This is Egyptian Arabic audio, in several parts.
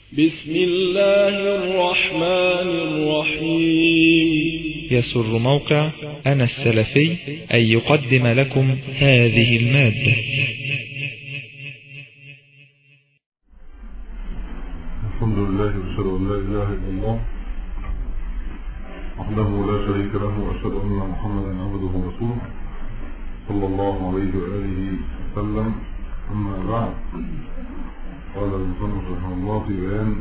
بسم الله الرحمن الرحيم يسر موقع أنا السلفي أن يقدم لكم هذه المادة الحمد لله واشهد ان لا اله الا الله وحده لا شريك له واشهد ان محمدا عبده ورسوله صلى الله عليه واله وسلم اما بعد قال المصنف رحمه الله في بيان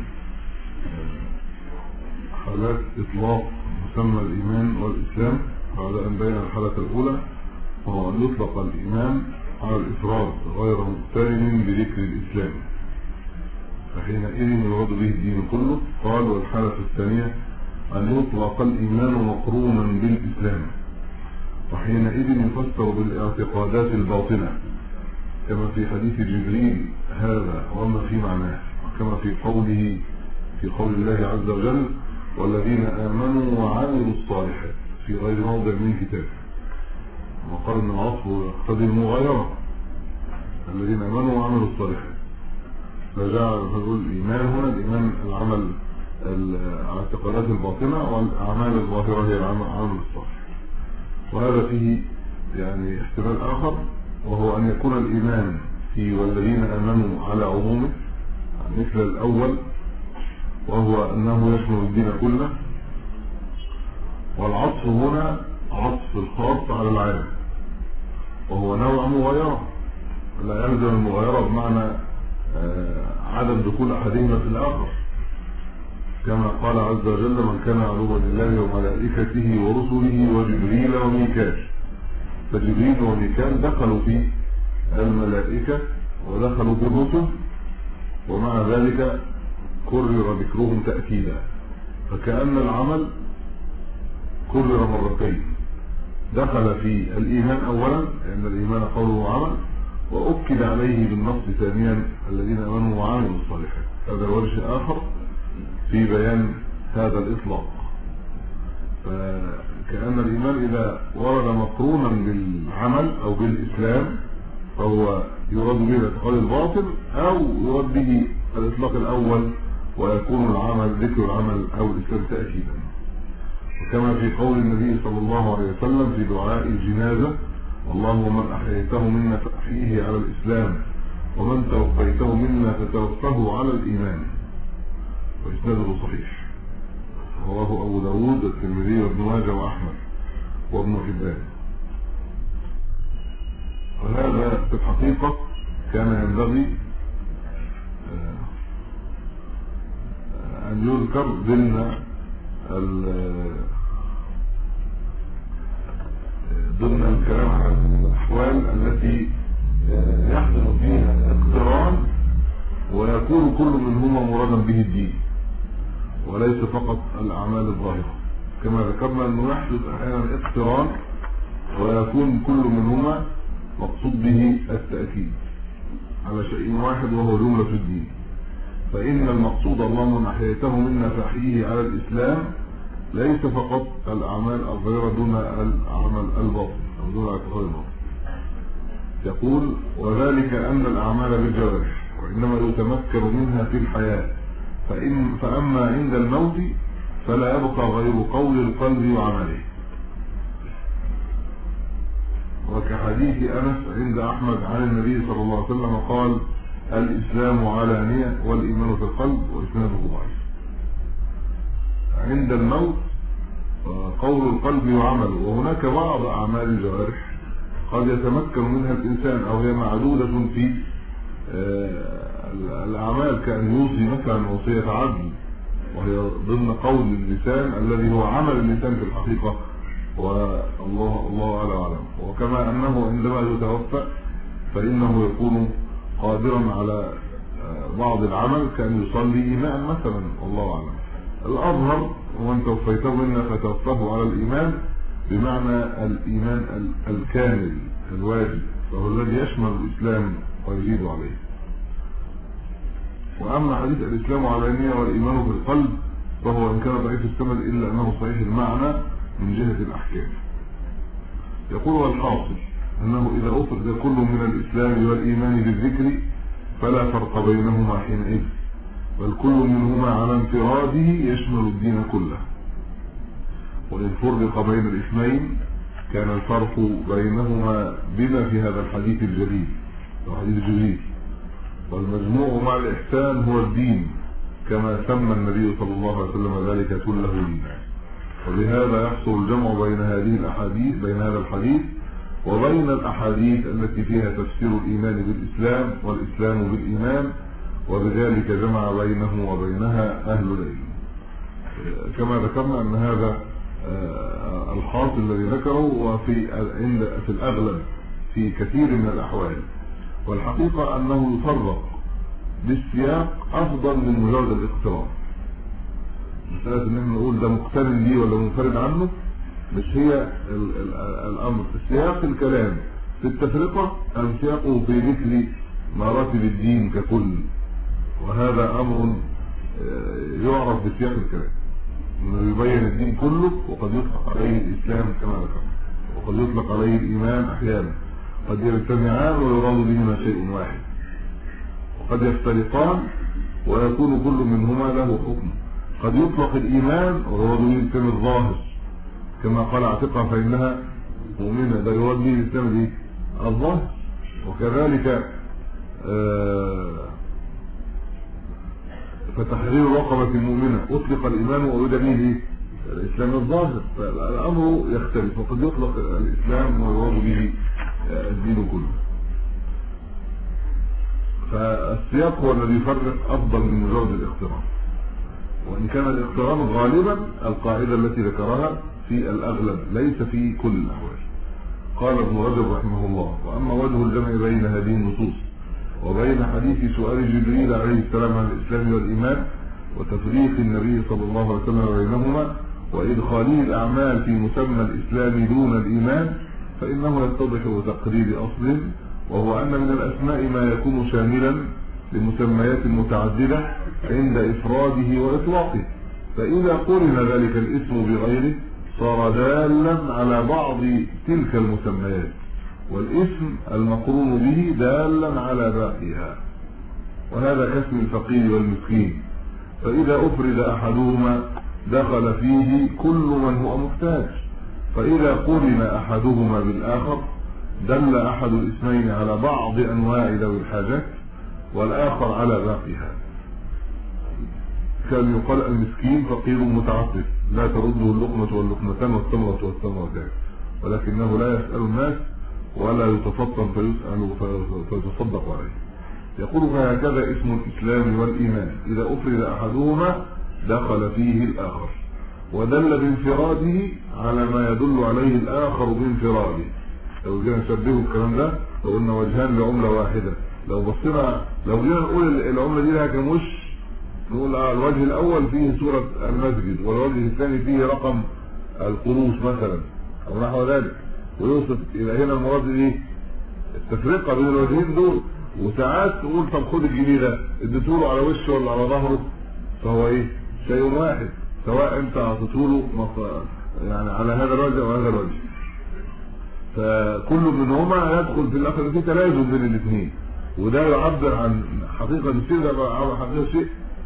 حالات اطلاق مسمى الايمان والاسلام بعد ان بين الحاله الاولى وهو ان يطلق الايمان على الافراد غير مقترن بذكر الاسلام فحينئذ يراد به الدين كله قال والحالة الثانية أن يطلق الإيمان مقرونا بالإسلام وحينئذ يفسر بالاعتقادات الباطنة كما في حديث جبريل هذا وما في معناه وكما في قوله في قول الله عز وجل والذين آمنوا وعملوا الصالحات في غير موضع من كتابه وقال ان العصر يقتضي المغايرة الذين آمنوا وعملوا الصالحات فجعل نقول الإيمان هنا الإيمان العمل الاعتقادات الباطنة والأعمال الظاهرة هي العمل الصالح وهذا فيه يعني احتمال آخر وهو أن يكون الإيمان في والذين آمنوا على عمومه مثل الأول وهو أنه يشمل الدين كله والعطف هنا عطف الخاص على العام وهو نوع مغايرة لا يلزم المغايرة بمعنى عدم دخول أحدهما في الآخر كما قال عز وجل من كان عدوا لله وملائكته ورسله وجبريل وميكال فجبريل وميكال دخلوا في الملائكة ودخلوا في الرسل ومع ذلك كرر ذكرهم تأكيدا فكأن العمل كرر مرتين دخل في الإيمان أولا لأن الإيمان قول وعمل وأكد عليه بالنص ثانيا الذين آمنوا وعملوا الصالحات هذا الوجه آخر في بيان هذا الإطلاق فكأن الإيمان إذا ورد مقرونا بالعمل أو بالإسلام فهو يراد به الاعتقاد الباطل أو يراد به الإطلاق الأول ويكون العمل ذكر العمل أو الإسلام تأكيدا وكما في قول النبي صلى الله عليه وسلم في دعاء الجنازة اللهم من أحييته منا فأحييه على الإسلام ومن توفيته منا فتوفه على الإيمان وإسناده صحيح رواه أبو داود الترمذي وابن ماجه وأحمد وابن حبان وهذا في الحقيقة كان ينبغي أن يذكر ضمن ضمن الكلام عن الأحوال التي يحدث فيها اقتران ويكون كل منهما مرادا به الدين وليس فقط الأعمال الظاهرة كما ذكرنا أنه يحدث أحيانا اقتران ويكون كل منهما مقصود به التأكيد على شيء واحد وهو جملة الدين فإن المقصود اللهم من أحييته منا فأحييه على الإسلام ليس فقط الأعمال الظاهرة دون العمل الباطن أو دون الاعتقاد الباطن يقول وذلك أن الأعمال بالجوارح وإنما يتمكن منها في الحياة فإن فأما عند الموت فلا يبقى غير قول القلب وعمله وكحديث أنس عند أحمد عن النبي صلى الله عليه وسلم قال الإسلام علانية والإيمان في القلب وإسناده ضعيف عند الموت قول القلب وعمله وهناك بعض أعمال الجوارح قد يتمكن منها الإنسان أو هي معدودة في الأعمال كأن يوصي مثلا وصية عدل وهي ضمن قول اللسان الذي هو عمل اللسان في الحقيقة والله الله أعلى وأعلم وكما أنه عندما يتوفى فإنه يكون قادرا على بعض العمل كأن يصلي إيمان مثلا والله أعلم الأظهر ومن توفيته منا فتوفاه على الإيمان بمعنى الإيمان الكامل الواجب وهو الذي يشمل الإسلام ويزيد عليه وأما حديث الإسلام علانية والإيمان في القلب فهو إن كان ضعيف السند إلا أنه صحيح المعنى من جهة الأحكام يقول والحاصل أنه إذا أفرد كل من الإسلام والإيمان بالذكر فلا فرق بينهما حينئذ بل كل منهما على انفراده يشمل الدين كله وإن فرق بين الاثنين كان الفرق بينهما بما في هذا الحديث الجليل الحديث الجليل والمجموع مع الإحسان هو الدين كما سمى النبي صلى الله عليه وسلم ذلك كله دينا وبهذا يحصل الجمع بين هذه الأحاديث بين هذا الحديث وبين الأحاديث التي فيها تفسير الإيمان بالإسلام والإسلام بالإيمان وبذلك جمع بينه وبينها أهل العلم كما ذكرنا أن هذا آه، الحاصل الذي ذكره وفي عند في الأغلب في كثير من الأحوال والحقيقة أنه يفرق بالسياق أفضل من مجرد الاقتران مسألة ان احنا نقول ده مقترن بيه ولا منفرد عنه مش هي ال ال الامر سياق الكلام في التفرقة ام سياقه في ذكر مراتب الدين ككل وهذا امر آه، يعرف بسياق الكلام انه يبين الدين كله وقد يطلق عليه الاسلام كما ذكرنا وقد يطلق عليه الايمان احيانا قد يجتمعان ويراد بهما شيء واحد وقد يفترقان ويكون كل منهما له حكم قد يطلق الإيمان ويراد به الإسلام الظاهر كما قال اعتقها فإنها مؤمنة ده يراد به الإسلام دي الظاهر وكذلك آه، فتحرير رقبة مؤمنة أطلق الإيمان وأريد به الإسلام الظاهر فالأمر يختلف وقد يطلق الإسلام ويراد به آه، الدين كله فالسياق هو الذي يفرق أفضل من مجرد الاقتران وإن كان الاقتران غالبا القاعدة التي ذكرها في الأغلب ليس في كل الأحوال قال ابن رجب رحمه الله وأما وجه الجمع بين هذه النصوص وبين حديث سؤال جبريل عليه السلام عن الإسلام والإيمان وتفريق النبي صلى الله عليه وسلم بينهما وإدخاله الأعمال في مسمى الإسلام دون الإيمان فإنه يتضح بتقرير أصل وهو أن من الأسماء ما يكون شاملا لمسميات متعددة عند إفراده وإطلاقه فإذا قرن ذلك الاسم بغيره صار دالا على بعض تلك المسميات والاسم المقرون به دالا على باقيها وهذا كاسم الفقير والمسكين فإذا أفرد أحدهما دخل فيه كل من هو محتاج فإذا قرن أحدهما بالآخر دل أحد الاسمين على بعض أنواع ذوي الحاجات والآخر على باقيها كان يقال المسكين فقير متعطف لا ترده اللقمة واللقمتان والثمرة والثمرتان ولكنه لا يسأل الناس ولا يتفطن فيسأل فيتصدق عليه يقول فهكذا اسم الإسلام والإيمان إذا أفرد أحدهما دخل فيه الآخر ودل بانفراده على ما يدل عليه الآخر بانفراده لو جينا نشبهه الكلام ده لو قلنا وجهان لعملة واحدة لو بصينا لو جينا نقول العملة دي لها كم وش نقول اه الوجه الاول فيه سورة المسجد والوجه الثاني فيه رقم القروش مثلا او نحو ذلك ويوصف الى هنا المراد ايه التفرقة بين الوجهين دول وساعات تقول طب خد الجنيه ده اديته له على وشه ولا على ظهره فهو ايه شيء واحد سواء انت اعطيته له يعني على هذا الوجه او هذا الوجه فكل منهما يدخل في الاخر في تلازم بين الاثنين وده يعبر عن حقيقة الشيء ده حقيقة الشيء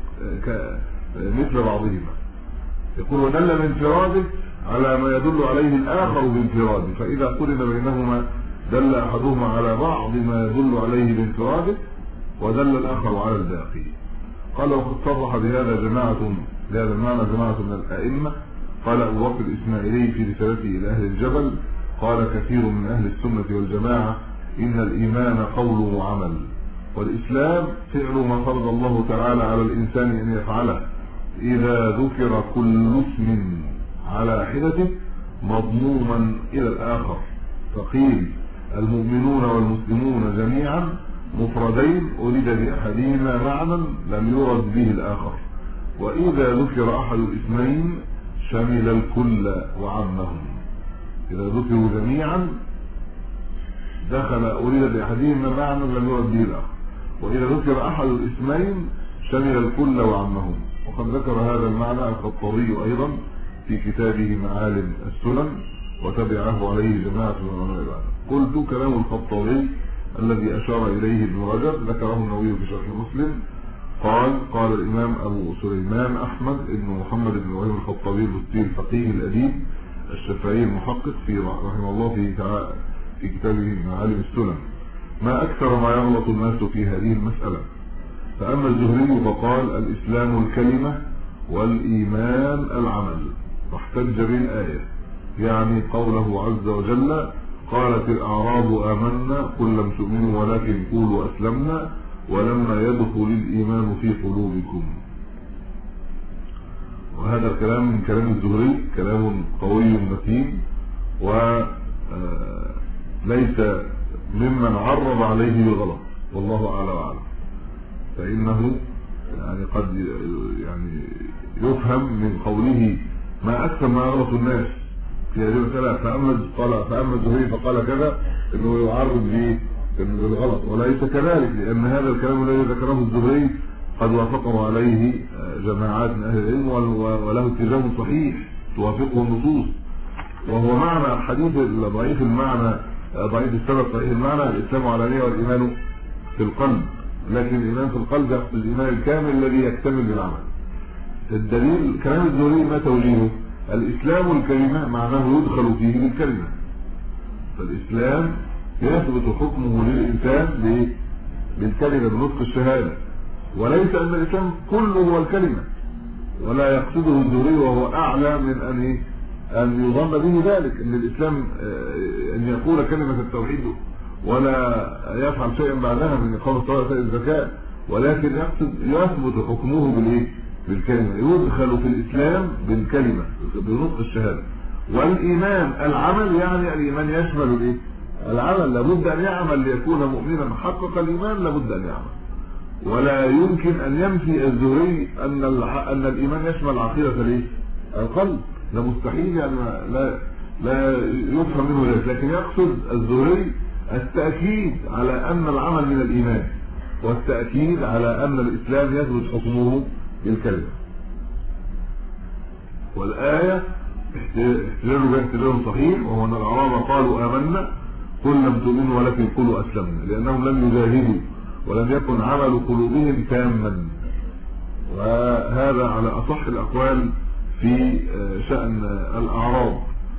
مثل بعضهما يقول ودل بانفراده على ما يدل عليه الآخر بانفراده فإذا قرن بينهما دل أحدهما على بعض ما يدل عليه بانفراده ودل الآخر على الباقي قال وقد صرح بهذا جماعة بهذا المعنى جماعة من الأئمة قال أبو بكر الإسماعيلي في رسالته إلى أهل الجبل قال كثير من أهل السنة والجماعة إن الإيمان قول وعمل والإسلام فعل ما فرض الله تعالى على الإنسان أن يفعله إذا ذكر كل اسم على حدته مضموما إلى الآخر فقيل المؤمنون والمسلمون جميعا مفردين أريد بأحدهما معنى لم يرد به الآخر وإذا ذكر أحد الاسمين شمل الكل وعمهم إذا ذكروا جميعا دخل أريد بأحدهما معنى لم يرد به الآخر وإذا ذكر أحد الاسمين شمل الكل وعمهم وقد ذكر هذا المعنى الخطابي أيضا في كتابه معالم السنن وتبعه عليه جماعة من العلماء قلت كلام الخطابي الذي أشار إليه ابن رجب ذكره النووي في شرح مسلم قال قال الإمام أبو سليمان أحمد بن محمد بن إبراهيم الخطابي البستي الفقيه الأديب الشافعي المحقق في رحمه الله في في كتابه معالم السنن ما أكثر ما يغلط الناس في هذه المسألة فأما الزهري فقال الإسلام الكلمة والإيمان العمل واحتج بالآية يعني قوله عز وجل قالت الأعراب آمنا قل لم تؤمنوا ولكن قولوا أسلمنا ولما يدخل الإيمان في قلوبكم وهذا الكلام من كلام الزهري كلام قوي متين وليس آه، ممن عرض عليه بغلط والله أعلى وأعلم فإنه يعني قد يعني يفهم من قوله ما أكثر ما يغلط الناس في هذه المسألة فأما قال فأما الزهري فقال كذا إنه يعرض به بالغلط وليس كذلك لأن هذا الكلام الذي ذكره الزهري قد وافقه عليه جماعات من أهل العلم وله اتجاه صحيح توافقه النصوص وهو معنى الحديث ضعيف المعنى ضعيف السبب صحيح المعنى الإسلام علانية والإيمان في القلب لكن الإيمان في القلب يقصد الإيمان الكامل الذي يكتمل بالعمل الدليل كلام الزهري ما توجيهه الإسلام الكلمة معناه يدخل فيه بالكلمة فالإسلام يثبت حكمه للإنسان بالكلمة بنطق الشهادة وليس أن الإسلام كله هو الكلمة ولا يقصده الزهري وهو أعلى من أن أن يظن به ذلك أن الإسلام آه، أن يقول كلمة التوحيد ولا يفعل شيئا بعدها من إقامة الصلاة الزكاة ولكن يقصد يثبت حكمه بالإيه؟ بالكلمة يدخل في الإسلام بالكلمة بنطق الشهادة والإيمان العمل يعني الإيمان يشمل الإيه؟ العمل لابد أن يعمل ليكون مؤمنا حقق الإيمان لابد أن يعمل ولا يمكن أن ينفي الزهري أن أن الإيمان يشمل عقيدة الإيه؟ القلب ده مستحيل يعني لا لا يفهم منه ذلك لكن يقصد الزهري التأكيد على أن العمل من الإيمان والتأكيد على أن الإسلام يثبت حكمه بالكلمة والآية احتلال بها احتلال صحيح وهو أن العرب قالوا آمنا قل لم تؤمنوا ولكن قولوا أسلمنا لأنهم لم يجاهدوا ولم يكن عمل قلوبهم تاما وهذا على أصح الأقوال في شأن الأعراب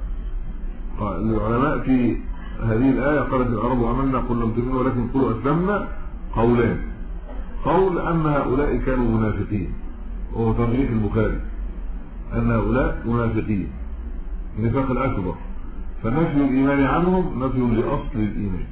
العلماء في هذه الآية قالت العرب عملنا قل لم تؤمنوا ولكن قولوا أسلمنا قولان قول أن هؤلاء كانوا منافقين وهو ترجيح البخاري أن هؤلاء منافقين النفاق الأكبر فنفي الإيمان عنهم نفي لأصل الإيمان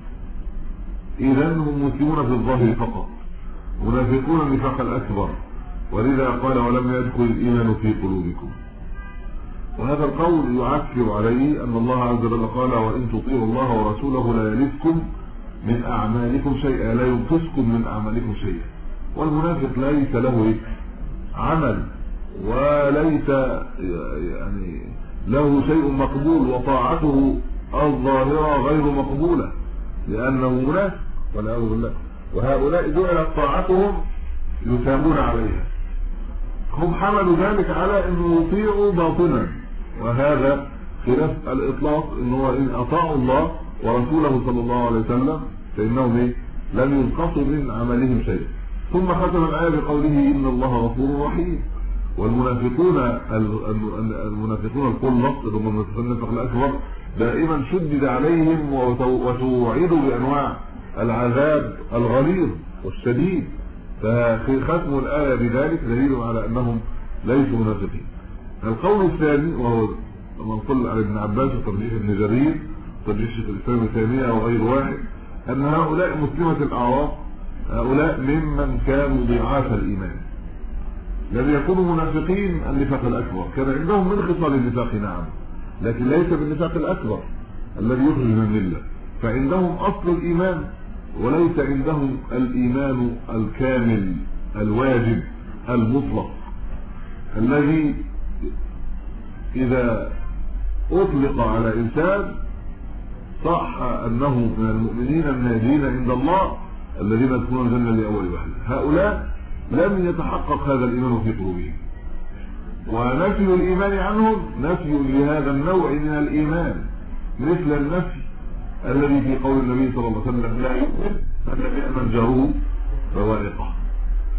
إذا هم مسلمون في الظاهر فقط منافقون النفاق الأكبر ولذا قال ولم يدخل الإيمان في قلوبكم وهذا القول يعكر عليه أن الله عز وجل قال وإن تطيعوا الله ورسوله لا يلفكم من أعمالكم شيئا لا ينقصكم من أعمالكم شيئا والمنافق ليس له عمل وليس يعني له شيء مقبول وطاعته الظاهرة غير مقبولة لأنه منافق والعياذ بالله وهؤلاء جعلت طاعتهم يثابون عليها هم حملوا ذلك على انه يطيعوا باطنا وهذا خلاف الاطلاق ان هو ان اطاعوا الله ورسوله صلى الله عليه وسلم فانهم ايه لم ينقصوا من عملهم شيء ثم ختم الايه بقوله ان الله غفور رحيم والمنافقون المنافقون القلة هم المنافقون النفق الاكبر دائما شدد عليهم وتوعدوا بانواع العذاب الغليظ والشديد ففي ختم الآية بذلك دليل على أنهم ليسوا منافقين القول الثاني وهو منقول على ابن عباس وترجيح ابن جرير وترجيح شيخ الإسلام ابن تيمية وغير واحد أن هؤلاء مسلمة الأعراف هؤلاء ممن كانوا ضعاف الإيمان لم يكونوا منافقين النفاق الأكبر كان عندهم من خصال النفاق نعم لكن ليس بالنفاق الأكبر الذي يخرج من المله فعندهم أصل الإيمان وليس عندهم الإيمان الكامل الواجب المطلق الذي إذا أطلق على إنسان صح أنه من المؤمنين الناجين عند الله الذين يدخلون الجنة لأول واحد هؤلاء لم يتحقق هذا الإيمان في قلوبهم ونفي الإيمان عنهم نفي لهذا النوع من الإيمان مثل النفي الذي في قول النبي صلى الله عليه وسلم لا يؤمن الذي يأمن جاره فوارقه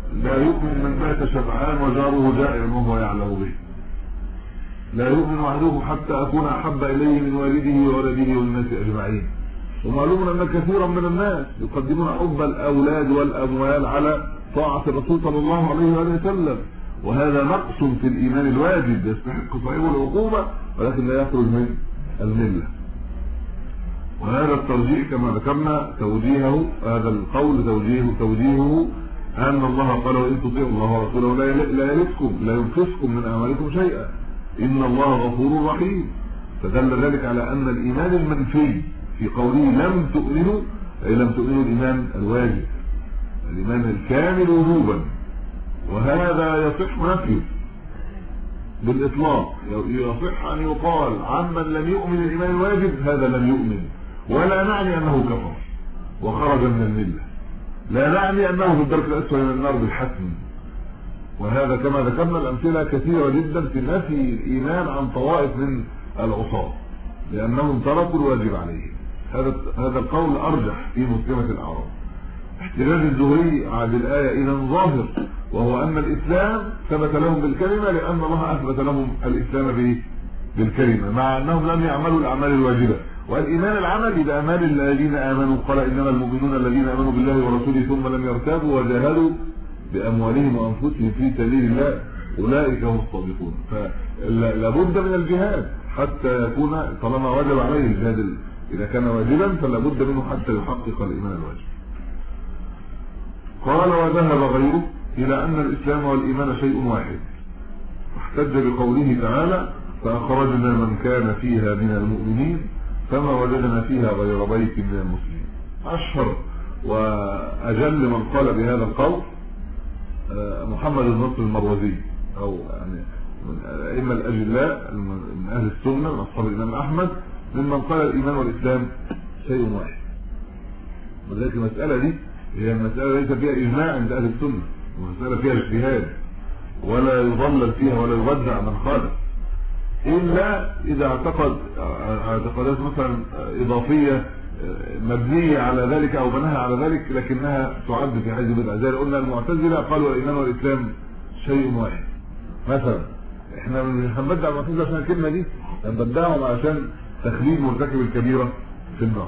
لا يؤمن من بات شبعان وجاره جائع وهو يعلم به لا يؤمن أحدهم حتى أكون أحب إليه من والده وولده والناس أجمعين ومعلوم أن كثيرا من الناس يقدمون حب الأولاد والأموال على طاعة الرسول صلى الله عليه وآله وسلم وهذا نقص في الإيمان الواجب يستحق صاحبه العقوبة ولكن لا يخرج من الملة وهذا الترجيح كما ذكرنا توجيهه هذا القول توجيهه توجيهه أن الله قال وإن تطيعوا الله ورسوله لا يلدكم لا ينقصكم من أعمالكم شيئا إن الله غفور رحيم فدل ذلك على أن الإيمان المنفي في قوله لم تؤمنوا أي لم تؤمنوا الإيمان الواجب الإيمان الكامل وجوبا وهذا يصح نفيه بالإطلاق يصح أن يقال عمن لم يؤمن الإيمان الواجب هذا لم يؤمن ولا نعني أنه كفر وخرج من الملة لا نعني أنه في الدرك الأسفل من النار بالحتم وهذا كما ذكرنا الأمثلة كثيرة جدا في نفي الإيمان عن طوائف من العصاة لأنهم تركوا الواجب عليهم هذا هذا القول أرجح في مسلمة الأعراب احتجاج الزهري على الآية إلى ظاهر وهو أن الإسلام ثبت لهم بالكلمة لأن الله أثبت لهم الإسلام بالكلمة مع أنهم لم يعملوا الأعمال الواجبة والإيمان العملي بأمال الذين آمنوا قال إنما المؤمنون الذين آمنوا بالله ورسوله ثم لم يرتابوا وجاهدوا بأموالهم وأنفسهم في سبيل الله أولئك هم الصادقون فلابد من الجهاد حتى يكون طالما وجب عليه الجهاد إذا كان واجبا فلا بد منه حتى يحقق الإيمان الواجب قال وذهب غيره إلى أن الإسلام والإيمان شيء واحد احتج بقوله تعالى فأخرجنا من كان فيها من المؤمنين فما وجدنا فيها غير بيت من المسلمين أشهر وأجل من قال بهذا القول آه، محمد النصر المروزي أو يعني من الأئمة الأجلاء من أهل السنة من أصحاب الإمام أحمد ممن قال الإيمان والإسلام شيء واحد ولذلك المسألة دي هي المسألة ليس فيها إجماع عند أهل السنة المسألة فيها اجتهاد ولا يضلل فيها ولا يودع من خالف إلا إذا اعتقد اعتقادات مثلا إضافية مبنية على ذلك أو بناها على ذلك لكنها تعد في حيز بدعة زي قلنا المعتزلة قالوا الإيمان والإسلام شيء واحد مثلا احنا مش هنبدع المعتزلة عشان الكلمة دي هنبدعهم عشان تخليد مرتكب الكبيرة في النار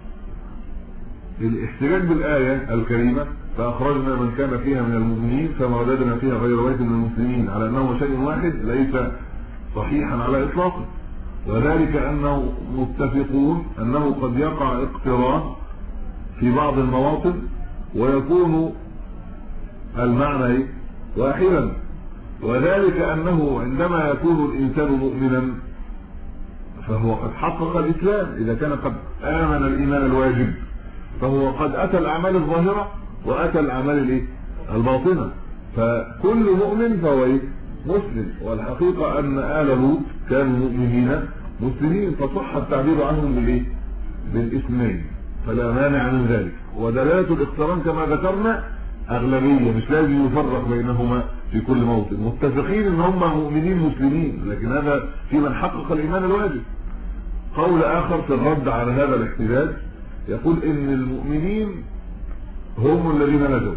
الاحتجاج بالآية الكريمة فأخرجنا من كان فيها من المؤمنين فما وجدنا فيها غير بيت من المسلمين على أنه شيء واحد ليس صحيحا على إطلاقه وذلك أنه متفقون أنه قد يقع اقتران في بعض المواطن ويكون المعنى واحدا وذلك أنه عندما يكون الإنسان مؤمنا فهو قد حقق الإسلام إذا كان قد آمن الإيمان الواجب فهو قد أتى الأعمال الظاهرة وأتى الأعمال الإيه؟ الباطنة فكل مؤمن فهو إيه؟ مسلم والحقيقة أن آل لوط كانوا مؤمنين مسلمين فصح التعبير عنهم بالإيه؟ بالإثمين فلا مانع من ذلك ودلالة الاقتران كما ذكرنا أغلبية مش لازم يفرق بينهما في كل موطن متفقين ان هم مؤمنين مسلمين لكن هذا في من حقق الايمان الواجب قول اخر في الرد على هذا الاحتجاج يقول ان المؤمنين هم الذين نجوا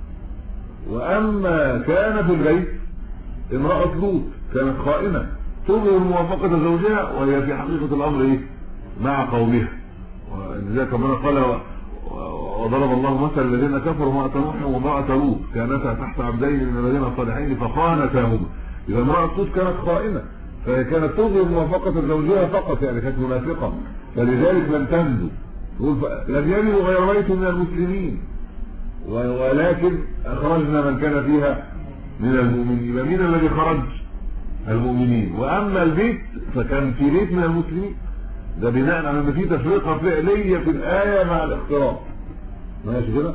واما كان في البيت امرأة لوط كانت خائنة تظهر موافقة زوجها وهي في حقيقة الامر ايه مع قومها ولذلك ربنا قال وضرب الله مثل الذين كفروا امرأة نوح وامرأة لوط كانتا تحت عبدين من الذين الصالحين فخانتاهما إذا امرأة لوط كانت خائنة فهي كانت تظهر موافقة زوجها فقط يعني كانت منافقة فلذلك لم تنجو لم يجدوا غير بيت من المسلمين ولكن أخرجنا من كان فيها من المؤمنين يبقى مين الذي خرج المؤمنين وأما البيت فكان في بيت من المسلمين ده بناء على ان في تفرقه فعليه في الايه مع الاختراق ماشي كده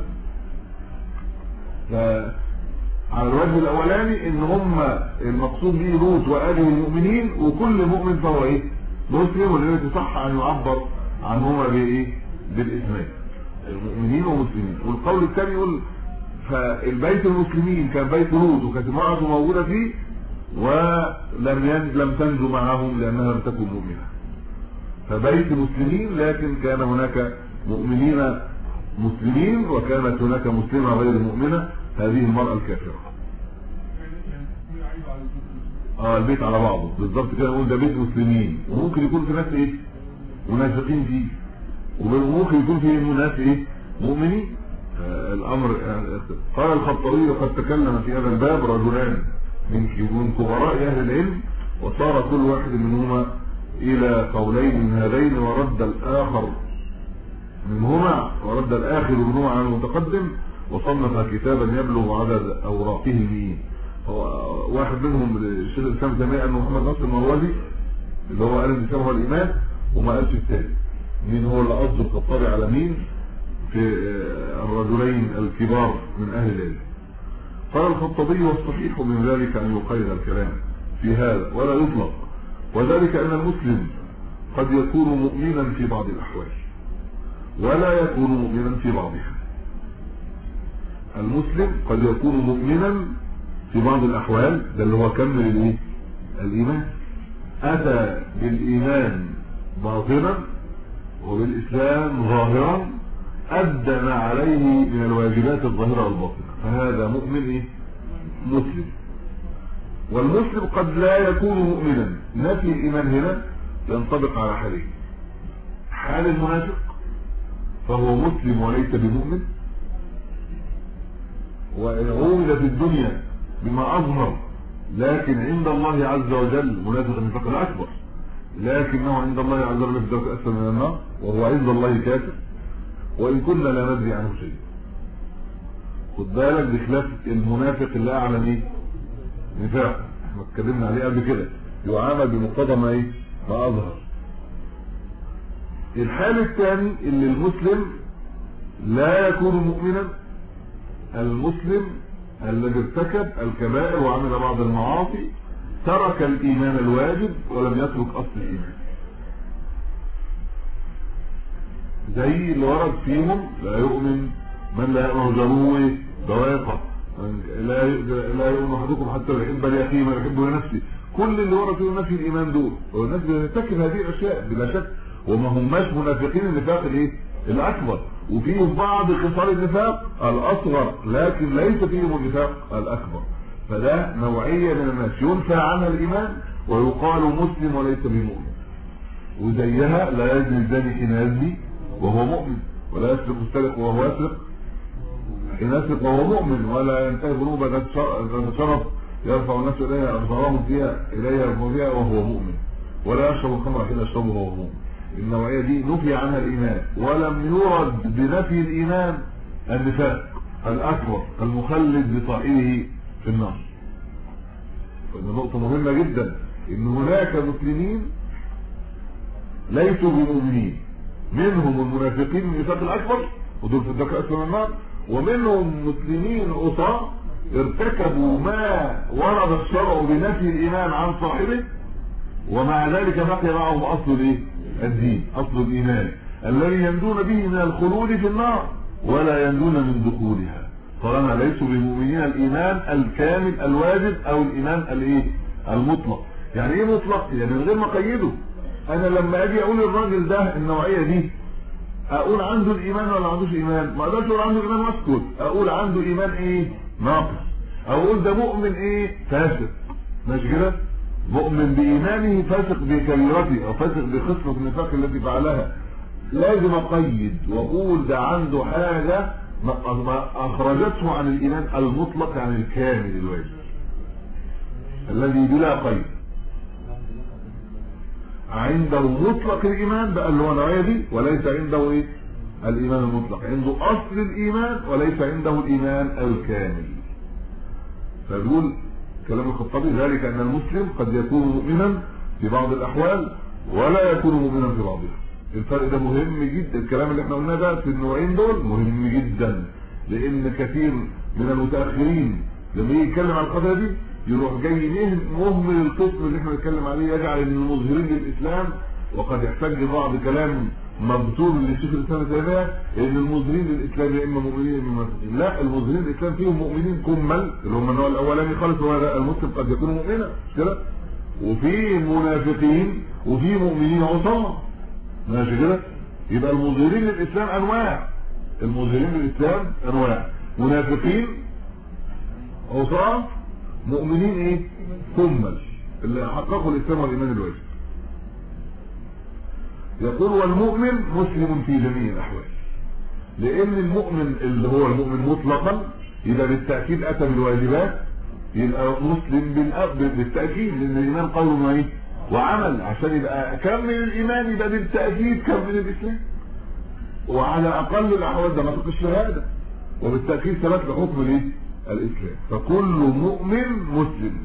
على الوجه الاولاني ان هم المقصود به لوط واله المؤمنين وكل مؤمن فهو ايه مسلم ولذلك صح ان يعبر عنهما بايه بالاسمين المؤمنين ومسلمين والقول الثاني يقول فالبيت المسلمين كان بيت لوط وكانت امراته موجوده فيه ولم لم تنجو معهم لانها لم تكن مؤمنه فبيت مسلمين لكن كان هناك مؤمنين مسلمين وكانت هناك مسلمة غير مؤمنة هذه المرأة الكافرة اه البيت على بعضه بالظبط كده نقول ده بيت مسلمين وممكن يكون في ناس ايه منافقين فيه وممكن يكون فيه ناس ايه مؤمنين آه الامر آه قال الخطابي وقد تكلم في هذا الباب رجلان من من كبراء اهل العلم وصار كل واحد منهما الى قولين من هذين ورد الاخر منهما ورد الاخر منهما عن المتقدم وصنف كتابا يبلغ عدد اوراقه المئين هو واحد منهم الشيخ الاسلام تيميه انه محمد ناصر المروزي اللي هو قال الاسلام هو الايمان وما قالش الثاني مين هو اللي قصده الخطابي على مين في الرجلين الكبار من اهل العلم قال الخطابي والصحيح من ذلك ان يقيد الكلام في هذا ولا يطلق وذلك ان المسلم قد يكون مؤمنا في بعض الاحوال ولا يكون مؤمنا في بعضها المسلم قد يكون مؤمنا في بعض الاحوال ده اللي هو كمل الايه الايمان اتى بالايمان باطنا وبالاسلام ظاهرا ادى ما عليه من الواجبات الظاهره والباطنه فهذا مؤمن ايه مسلم والمسلم قد لا يكون مؤمنا نفي الايمان هنا ينطبق على حالين حال المنافق فهو مسلم وليس بمؤمن وإن عومل في الدنيا بما أظهر لكن عند الله عز وجل منافق النفاق الأكبر لكنه عند الله عز وجل في درجة أسفل من النار وهو عند الله كافر وإن كنا لا ندري عنه شيء خد بالك بخلاف المنافق اللي أعلن إيه؟ نفاق احنا اتكلمنا عليه قبل كده يعامل بمقتضى ما إيه؟ ما أظهر الحال الثاني اللي المسلم لا يكون مؤمنا المسلم الذي ارتكب الكبائر وعمل بعض المعاصي ترك الايمان الواجب ولم يترك اصل الايمان زي اللي ورد فيهم لا يؤمن من لا يؤمن جروه بواقع لا لا يؤمن احدكم حتى يحب لاخيه ما يحب لنفسه كل اللي ورد فيهم نفي الايمان دول والناس بترتكب هذه الاشياء بلا شك وما هماش منافقين النفاق الايه الاكبر وفيه بعض خصال النفاق الاصغر لكن ليس فيهم النفاق الاكبر فده نوعية من الناس ينفى عنها الايمان ويقال مسلم وليس بمؤمن وزيها لا يزني الزاني حين يزني وهو مؤمن ولا يسرق السارق وهو يسرق حين يسرق وهو مؤمن ولا ينتهي ذنوبا ذات شرف يرفع الناس اليها ابصارهم فيها اليها فيها وهو مؤمن ولا يشرب الخمر حين يشربه وهو مؤمن النوعية دي نفي عنها الإيمان ولم يرد بنفي الإيمان النفاق الأكبر المخلد بصاحبه في النار فإن نقطة مهمة جدا إن هناك مسلمين ليسوا بمؤمنين منهم المنافقين من النفاق الأكبر ودول في الدرجة الأسفل من النار ومنهم مسلمين أصاة ارتكبوا ما ورد الشرع بنفي الإيمان عن صاحبه ومع ذلك بقي معهم أصل الإيه؟ الدين اصل الايمان الذي يندون به من الخلود في النار ولا يندون من دخولها طالما ليسوا بمؤمنين الايمان الكامل الواجب او الايمان الايه المطلق يعني ايه مطلق يعني من غير ما اقيده انا لما اجي اقول الراجل ده النوعيه دي اقول عنده الايمان ولا ما عندوش ايمان ما اقدرش اقول عنده ايمان واسكت اقول عنده ايمان ايه ناقص اقول ده مؤمن ايه فاسق ماشي كده مؤمن بإيمانه فاسق بكبيرته أو فاسق بخصلة النفاق التي فعلها لازم أقيد وأقول ده عنده حاجة ما أخرجته عن الإيمان المطلق عن الكامل الواجب الذي بلا قيد عنده مطلق الإيمان بقى اللي هو النوعية دي وليس عنده إيه الإيمان المطلق عنده أصل الإيمان وليس عنده الإيمان الكامل فبيقول كلام الخطابي ذلك ان المسلم قد يكون مؤمنا في بعض الاحوال ولا يكون مؤمنا في بعضها الفرق ده مهم جدا الكلام اللي احنا قلناه ده في النوعين دول مهم جدا لان كثير من المتاخرين لما يجي يتكلم عن القضيه دي يروح جاي مهمل القسم اللي احنا بنتكلم عليه يجعل المظهرين للاسلام وقد يحتاج بعض كلام مبتور للشيخ الاسلام تيميه ان المظهرين للاسلام يا اما مؤمنين يا اما منافقين لا المظهرين للاسلام فيهم مؤمنين كمل اللي هم النوع الاولاني خالص هو المسلم قد يكون مؤمنا مش كده وفي منافقين وفي مؤمنين عصاه ماشي كده يبقى المظهرين للاسلام انواع المظهرين للاسلام انواع منافقين اوصاف مؤمنين ايه كمل اللي حققوا الاسلام والايمان الواجب يقول والمؤمن مسلم في جميع الاحوال لان المؤمن اللي هو المؤمن مطلقا يبقى بالتاكيد اتى بالواجبات يبقى مسلم بالتاكيد لان الايمان قول وايه وعمل عشان يبقى كم من الايمان يبقى بالتاكيد كم من الاسلام وعلى اقل الاحوال ده نطق الشهاده وبالتاكيد ثبت لحكم الايه الاسلام فكل مؤمن مسلم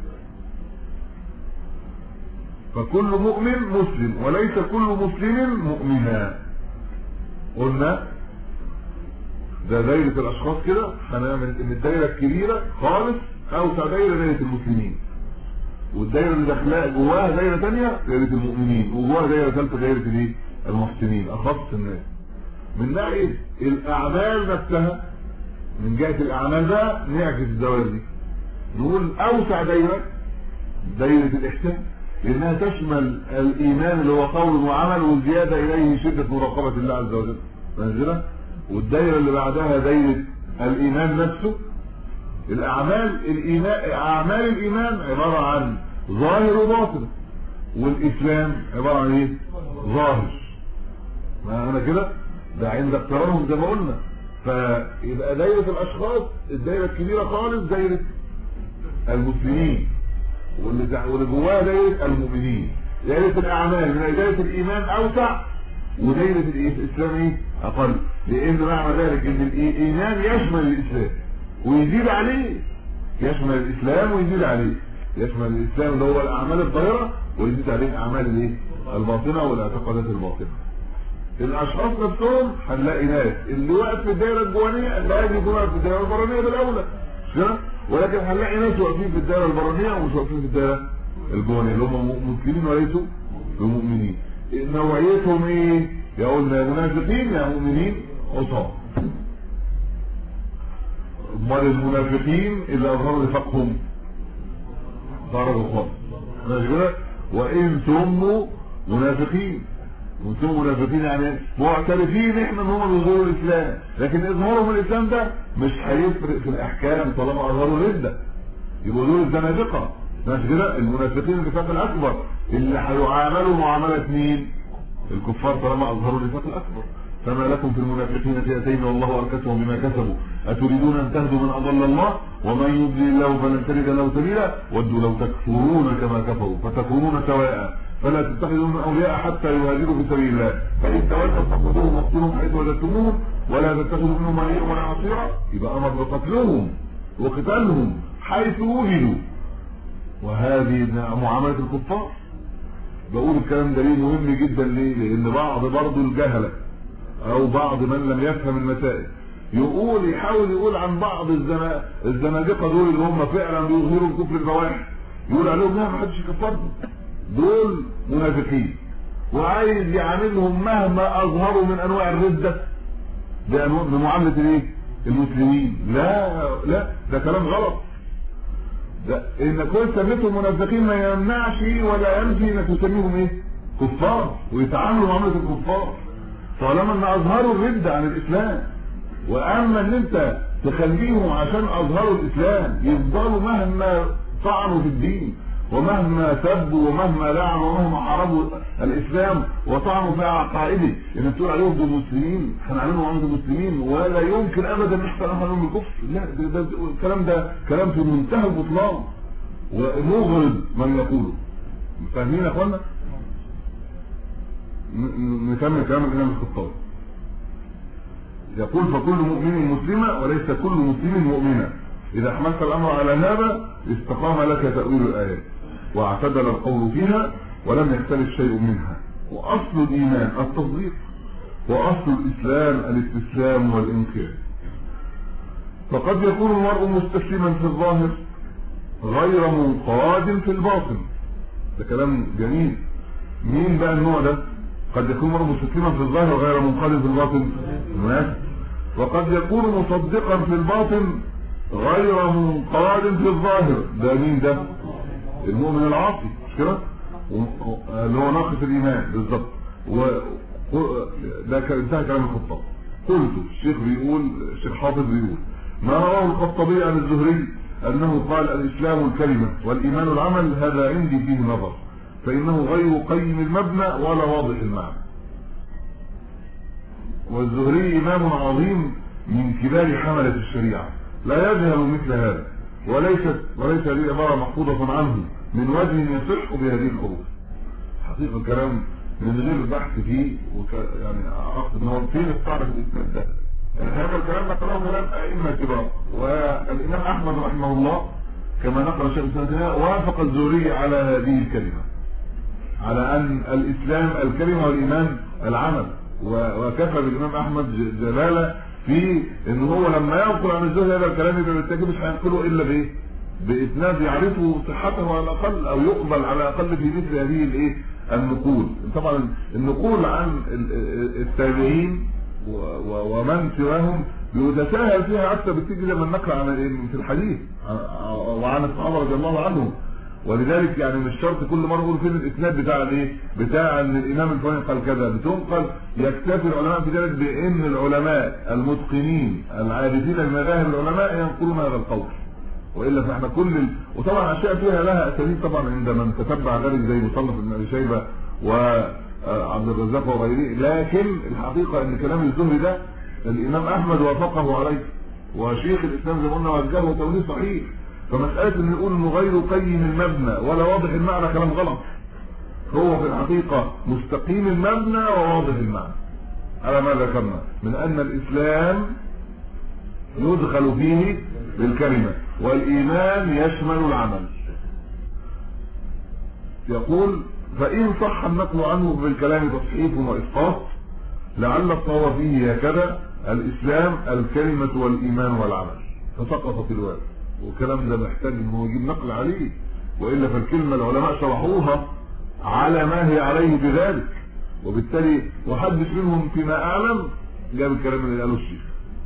فكل مؤمن مسلم وليس كل مسلم مؤمنا قلنا ده دايرة الاشخاص كده هنعمل ان الدايرة الكبيرة خالص اوسع دايرة دايرة المسلمين والدايرة اللي داخلها جواها دايرة تانية دايرة المؤمنين وجواها دايرة ثالثة دايرة الايه المحسنين اخص الناس من ناحية الاعمال نفسها من جهة الاعمال ده نعكس الدوائر دي نقول اوسع دايرة دايرة الاحسان لانها تشمل الايمان اللي هو قول وعمل والزيادة اليه شدة مراقبة الله عز وجل منزلة والدايرة اللي بعدها دايرة الايمان نفسه الاعمال الايمان اعمال الايمان عبارة عن ظاهر وباطن والاسلام عبارة عن ايه ظاهر ما انا كده ده عند اقترانهم زي ما قلنا فيبقى دايرة الاشخاص الدايرة الكبيرة خالص دايرة المسلمين واللي واللي جواها دايره المؤمنين دايره الاعمال من دايره الايمان اوسع ودايره الاسلام ايه اقل لان معنى ذلك ان الايمان يشمل الاسلام ويزيد عليه يشمل الاسلام ويزيد عليه يشمل الاسلام اللي هو الاعمال الظاهره ويزيد عليه الاعمال الايه الباطنه والاعتقادات الباطنه الاشخاص نفسهم هنلاقي ناس اللي واقف في الدائره الجوانيه اللي يكون واقف في الدائره البرانيه بالاولى مش كده ولكن هنلاقي ناس واقفين في الدائره البرانيه ومش واقفين في الدائره الجوانيه اللي هم مسلمين وليسوا بمؤمنين نوعيتهم ايه يا قلنا يا منافقين يا مؤمنين عصاه امال المنافقين اللي اظهروا نفاقهم ضربوا خالص ماشي كده وان سموا منافقين وانتم منافقين يعني معترفين احنا ان هم بيظهروا الاسلام لكن اظهارهم الاسلام ده مش هيفرق في الاحكام طالما اظهروا الرده يبقوا دول الزنادقه ماشي كده المنافقين النفاق الاكبر اللي هيعاملوا معامله مين الكفار طالما اظهروا النفاق الاكبر فما لكم في المنافقين فئتين والله اركسهم بما كسبوا اتريدون ان تهدوا من اضل الله ومن يضلل الله فلن تجد له سبيلا ودوا لو تكفرون كما كفروا فتكونون سواء فلا تتخذوا من اولياء حتى يهاجروا في سبيل الله فان تولوا فخذوهم واقتلوهم حيث وجدتموهم ولا تتخذوا منهم وليا ولا نصيرا يبقى امر بقتلهم وقتالهم حيث وجدوا وهذه معامله الكفار بقول الكلام ده ليه مهم جدا ليه لان بعض برضه الجهله او بعض من لم يفهم المسائل يقول يحاول يقول عن بعض الزنا... الزنادقه دول اللي هم فعلا بيظهروا الكفر البواح يقول عليهم لا ما حدش كفرهم دول منافقين وعايز يعاملهم مهما اظهروا من انواع الردة بمعاملة الايه المسلمين لا لا ده كلام غلط ده انك كنت سميتهم منافقين ما يمنعش ولا ينفي انك تسميهم ايه كفار ويتعاملوا معاملة الكفار طالما ان اظهروا الردة عن الاسلام واما ان انت تخليهم عشان اظهروا الاسلام يفضلوا مهما طعنوا في الدين ومهما سبوا ومهما لعنوا ومهما حاربوا الاسلام وطعنوا في عقائده ان تقول عليهم دول مسلمين هنعلمهم عن المسلمين ولا يمكن ابدا ان احنا نعلمهم بالكفر لا ده, ده, ده الكلام ده كلام في منتهى البطلان ومغرض من يقوله فاهمين يا اخوانا؟ نكمل كلام الامام الخطابي يقول فكل مؤمن مسلمة وليس كل مسلم مؤمنا إذا حملت الأمر على هذا استقام لك تأويل الآيات واعتدل القول فيها ولم يختلف شيء منها وأصل الإيمان التصديق وأصل الإسلام الاستسلام والإنكار فقد يكون المرء مستسلما في الظاهر غير منقاد في الباطن ده كلام جميل مين بقى النوع ده قد يكون المرء مستسلما في الظاهر غير منقاد في الباطن ماشي وقد يكون مصدقا في الباطن غير منقاد في الظاهر ده مين ده المؤمن العاصي مش كده اللي هو ناقص الايمان بالظبط و ده انتهى كلام الخطاب قلت الشيخ بيقول الشيخ حافظ بيقول ما رواه الخطابي عن الزهري أنه قال الإسلام الكلمة والإيمان العمل هذا عندي فيه نظر فإنه غير قيم المبنى ولا واضح المعنى والزهري إمام عظيم من كبار حملة الشريعة لا يجهل مثل هذا وليست وليس هذه عبارة محفوظة عنه من وجه يصح بهذه الحروف حقيقة الكلام من غير بحث فيه وك... يعني اعتقد ان هو فين استعرف الاسناد ده هذا الكلام نقله كلام ائمه كبار والامام احمد رحمه الله كما نقل الشيخ الاسلام وافق الزهري على هذه الكلمه على ان الاسلام الكلمه والايمان العمل وكفى بالامام احمد جلاله في ان هو لما ينقل عن الزهري هذا الكلام يبقى بالتاكيد مش هينقله الا بايه؟ باسناد يعرفه صحته على الاقل او يقبل على الاقل في مثل هذه الايه؟ النقول طبعا النقول عن التابعين ومن سواهم بيتساهل فيها اكثر بتيجي لما النقل عن في الحديث وعن الصحابه رضي الله عنهم ولذلك يعني مش شرط كل مره نقول فين الاسناد بتاع الايه بتاع ان الامام الفلاني قال كذا بتنقل يكتفي العلماء في ذلك بان العلماء المتقنين العارفين بمذاهب العلماء ينقلون هذا القول والا فاحنا كل ال... وطبعا اشياء فيها لها اساليب طبعا عند من تتبع ذلك زي مصنف ابن ابي شيبه وعبد الرزاق وغيره لكن الحقيقه ان كلام الزهري ده الامام احمد وافقه عليه وشيخ الاسلام زي ما قلنا وجهه توجيه صحيح فمساله ان نقول انه غير قيم المبنى ولا واضح المعنى كلام غلط هو في الحقيقه مستقيم المبنى وواضح المعنى على ما ذكرنا من ان الاسلام يدخل فيه بالكلمه والإيمان يشمل العمل يقول فإن صح النقل عنه بالكلام تصحيف وإسقاط لعل الصواب فيه هكذا الإسلام الكلمة والإيمان والعمل فسقط الواو والكلام ده محتاج انه يجيب نقل عليه والا فالكلمه العلماء شرحوها على ما هي عليه بذلك وبالتالي وحدث منهم فيما اعلم جاب الكلام اللي قاله الشيخ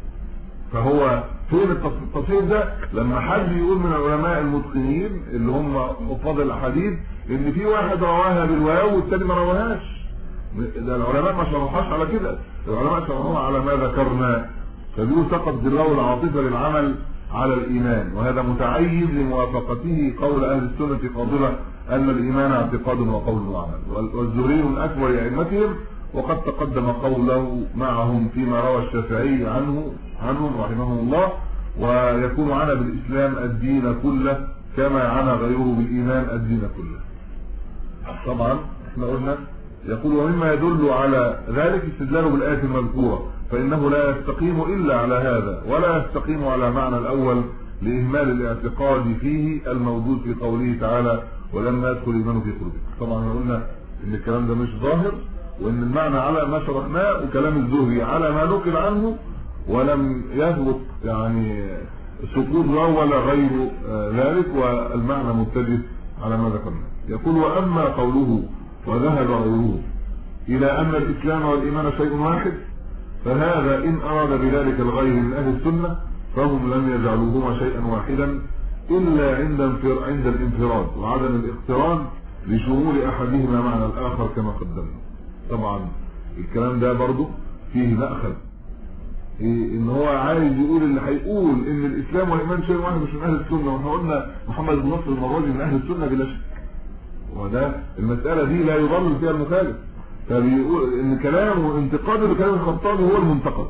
فهو فين التصحيح ده لما حد يقول من العلماء المتقنين اللي هم حفاظ الاحاديث ان في واحد رواها بالواو والتاني ما رواهاش ده العلماء ما شرحوهاش على كده العلماء شرحوها على ما ذكرنا فبيقول سقط بالواو العاطفه للعمل على الايمان وهذا متعيد لموافقته قول اهل السنه فاضله ان الايمان اعتقاد وقول وعمل والزهري من اكبر ائمتهم وقد تقدم قوله معهم فيما روى الشافعي عنه عنهم رحمهم الله ويكون عنا بالإسلام الدين كله كما عنا غيره بالإيمان الدين كله طبعا احنا قلنا يقول ومما يدل على ذلك استدلاله بالآية المذكورة فإنه لا يستقيم إلا على هذا ولا يستقيم على معنى الأول لإهمال الاعتقاد فيه الموجود في قوله تعالى ولما يدخل الإيمان في قلوبكم طبعا قلنا إن الكلام ده مش ظاهر وإن المعنى على ما شرحناه وكلام الزهري على ما نقل عنه ولم يثبت يعني سقوط ولا غير ذلك والمعنى متجه على ما ذكرنا يقول واما قوله وذهب غيره الى ان الاسلام والايمان شيء واحد فهذا ان اراد بذلك الغير من اهل السنه فهم لم يجعلوهما شيئا واحدا الا عند عند الانفراد وعدم الاقتران لشمول احدهما معنى الاخر كما قدمنا طبعا الكلام ده برضه فيه مأخذ إيه ان هو عايز يقول اللي هيقول ان الاسلام والايمان شيء واحد مش من اهل السنه واحنا قلنا محمد بن نصر المروزي من اهل السنه بلا شك وده المساله دي لا يضل فيها المخالف فبيقول ان كلامه انتقاده لكلام الخطابي هو المنتقد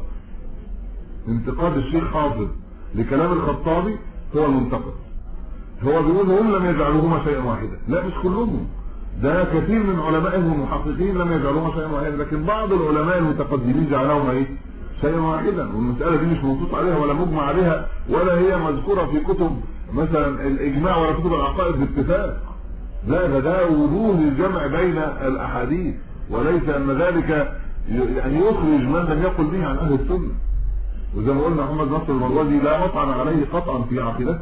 انتقاد الشيخ حافظ لكلام الخطابي هو المنتقد هو بيقول هم لم يجعلوهما شيئا واحدا لا مش كلهم ده كثير من علمائهم المحققين لم يجعلوهما شيئا واحدا لكن بعض العلماء المتقدمين جعلوهما ايه شيئا واحدا والمسألة دي مش منصوص عليها ولا مجمع عليها ولا هي مذكورة في كتب مثلا الإجماع ولا كتب العقائد باتفاق لا ده ده وجوه الجمع بين الأحاديث وليس أن ذلك يعني يخرج من لم يقل به عن أهل السنة وزي ما قلنا محمد نصر المروزي لا مطعن عليه قطعا في عقيدته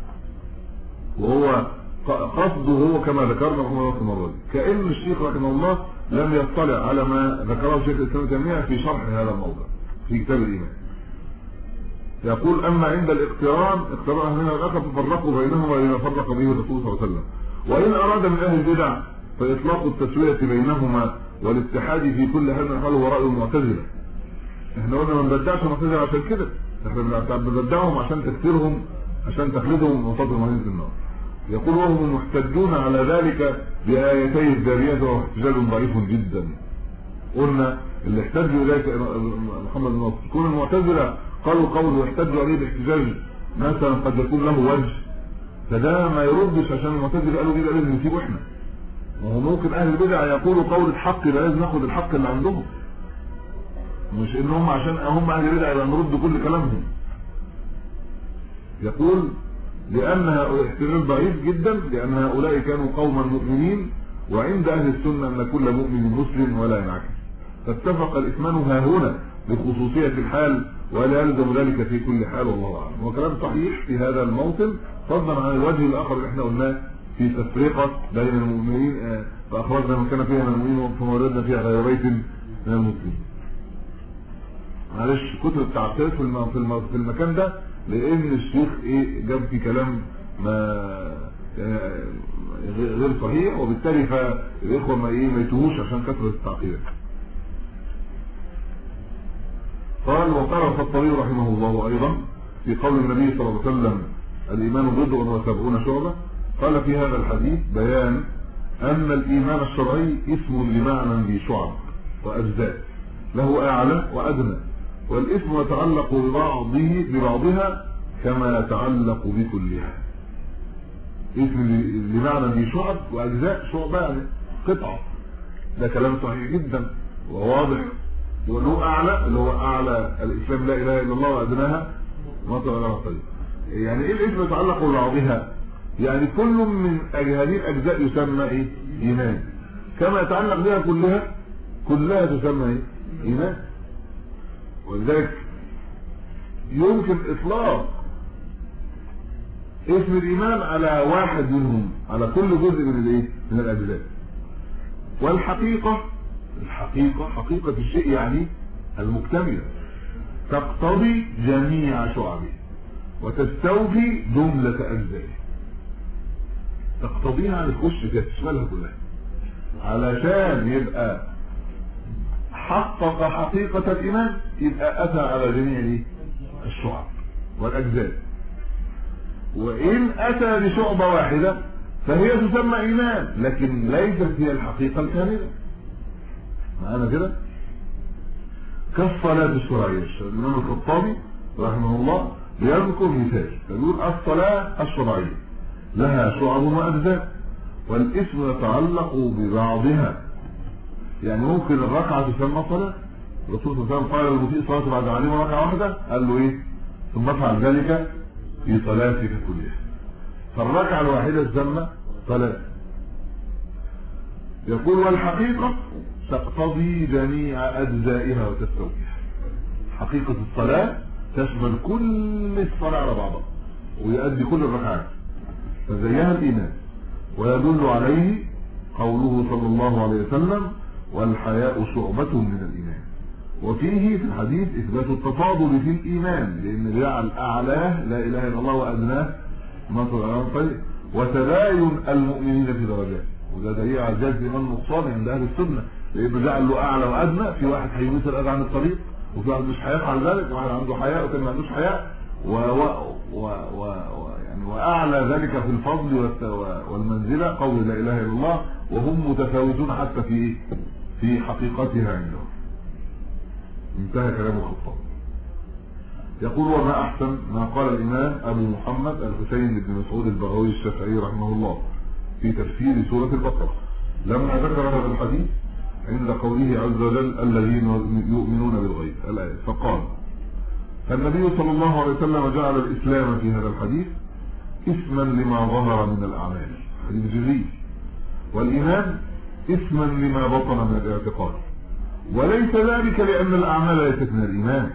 وهو قصده هو كما ذكرنا محمد نصر المروزي كأن الشيخ رحمه الله لم يطلع على ما ذكره شيخ الإسلام تيمية في شرح هذا الموضوع في كتاب الإيمان يقول أما عند الاقتران اقتران هنا الآخر تفرقوا بينهما لما فرق به الرسول صلى الله عليه وسلم وإن أراد من أهل البدع فإطلاق التسوية بينهما والاتحاد في كل هذا الحال هو رأي المعتزلة احنا قلنا ما نبدعش المعتزلة عشان كده احنا بنبدعهم عشان تكثيرهم عشان تخلدهم وسط المهين في النار يقول وهم محتجون على ذلك بآيتي الذاريات وهو احتجاج ضعيف جدا قلنا اللي احتجوا ذلك محمد بن نصر كون المعتزلة قالوا قول واحتجوا عليه باحتجاج مثلا قد يكون له وجه فده ما يردش عشان المعتزلة قالوا كده لازم نسيبه احنا وهو ممكن اهل البدع يقولوا قول الحق يبقى لازم ناخد الحق اللي عندهم مش ان هم عشان هم اهل البدع يبقى نرد كل كلامهم يقول لأنها احتمال ضعيف جدا لأن هؤلاء كانوا قوما مؤمنين وعند أهل السنة أن كل مؤمن مسلم ولا ينعكس فاتفق الإثمان ها هنا بخصوصية الحال ولا يلزم ذلك في كل حال والله أعلم وكلام صحيح في هذا الموطن فضلا عن الوجه الآخر اللي احنا قلناه في تفرقة بين المؤمنين فأخرجنا من كان فيها من المؤمنين فما وردنا فيها غير بيت من المسلمين معلش كتب التعطيل في في المكان ده لان الشيخ ايه جاب في كلام ما غير صحيح وبالتالي فالاخوه ما ايه ما يتوهوش عشان كثره التعقيدات قال وقال الخطابي رحمه الله ايضا في قول النبي صلى الله عليه وسلم الايمان بضع وسبعون شعبه قال في هذا الحديث بيان ان الايمان الشرعي اسم لمعنى ذي شعب واجزاء له اعلى وادنى والاسم يتعلق ببعضه ببعضها كما يتعلق بكلها اسم لمعنى دي شعب واجزاء شعبة يعني قطعة ده كلام صحيح جدا وواضح وله اعلى اللي هو اعلى الاسلام لا اله الا الله وادناها ما على طيب يعني ايه الاسم يتعلق ببعضها يعني كل من هذه الاجزاء يسمى ايه ايمان كما يتعلق بها كلها كلها تسمى ايه ايمان ولذلك يمكن اطلاق اسم الايمان على واحد منهم على كل جزء من الايه من الاجزاء والحقيقه الحقيقه حقيقه الشيء يعني المكتمله تقتضي جميع شعبه وتستوفي جمله اجزائه تقتضيها ان تخش كده تشملها كلها علشان يبقى حقق حقيقة الإيمان يبقى أتى على جميع الشعب والأجزاء وإن أتى بشعبة واحدة فهي تسمى إيمان لكن ليست هي الحقيقة الكاملة معانا كده كالصلاة الشرعية الإمام الخطابي رحمه الله بيذكر مثال يقول الصلاة الشرعية لها شعب وأجزاء والاسم يتعلق ببعضها يعني ممكن الركعة تسمى صلاة الرسول صلى الله عليه وسلم قال المسيء صلاة بعد عليم ركعة واحدة قال له ايه ثم افعل ذلك في صلاتك كلها فالركعة الواحدة تسمى صلاة يقول والحقيقة تقتضي جميع أجزائها وتستوفيها حقيقة الصلاة تشمل كل الصلاة على بعضها ويؤدي كل الركعات فزيها الإيمان ويدل عليه قوله صلى الله عليه وسلم والحياء شعبة من الإيمان وفيه في الحديث إثبات التفاضل في الإيمان لأن جعل أعلاه لا إله إلا الله وأدناه نصر الأمام طيب وتباين المؤمنين في درجات وده دليل على جهاز الإيمان النقصان عند أهل السنة لأنه جعل له أعلى وأدنى في واحد هيموت الأذى عن الطريق وفي واحد مش هيفعل ذلك وواحد عنده حياء وكان ما عندوش حياء و, و... و... و... و... يعني وأعلى ذلك في الفضل والمنزلة قول لا إله إلا الله وهم متفاوتون حتى في إيه؟ في حقيقتها عندهم انتهى كلام الخطاب يقول وما أحسن ما قال الإمام أبو محمد الحسين بن مسعود البغوي الشافعي رحمه الله في تفسير سورة البقرة لما ذكر هذا الحديث عند قوله عز وجل الذين يؤمنون بالغيب الآية فقال فالنبي صلى الله عليه وسلم جعل الإسلام في هذا الحديث اسما لما ظهر من الأعمال حديث جبريل والإيمان اسما لما بطن من الاعتقاد وليس ذلك لأن الأعمال ليست من الإيمان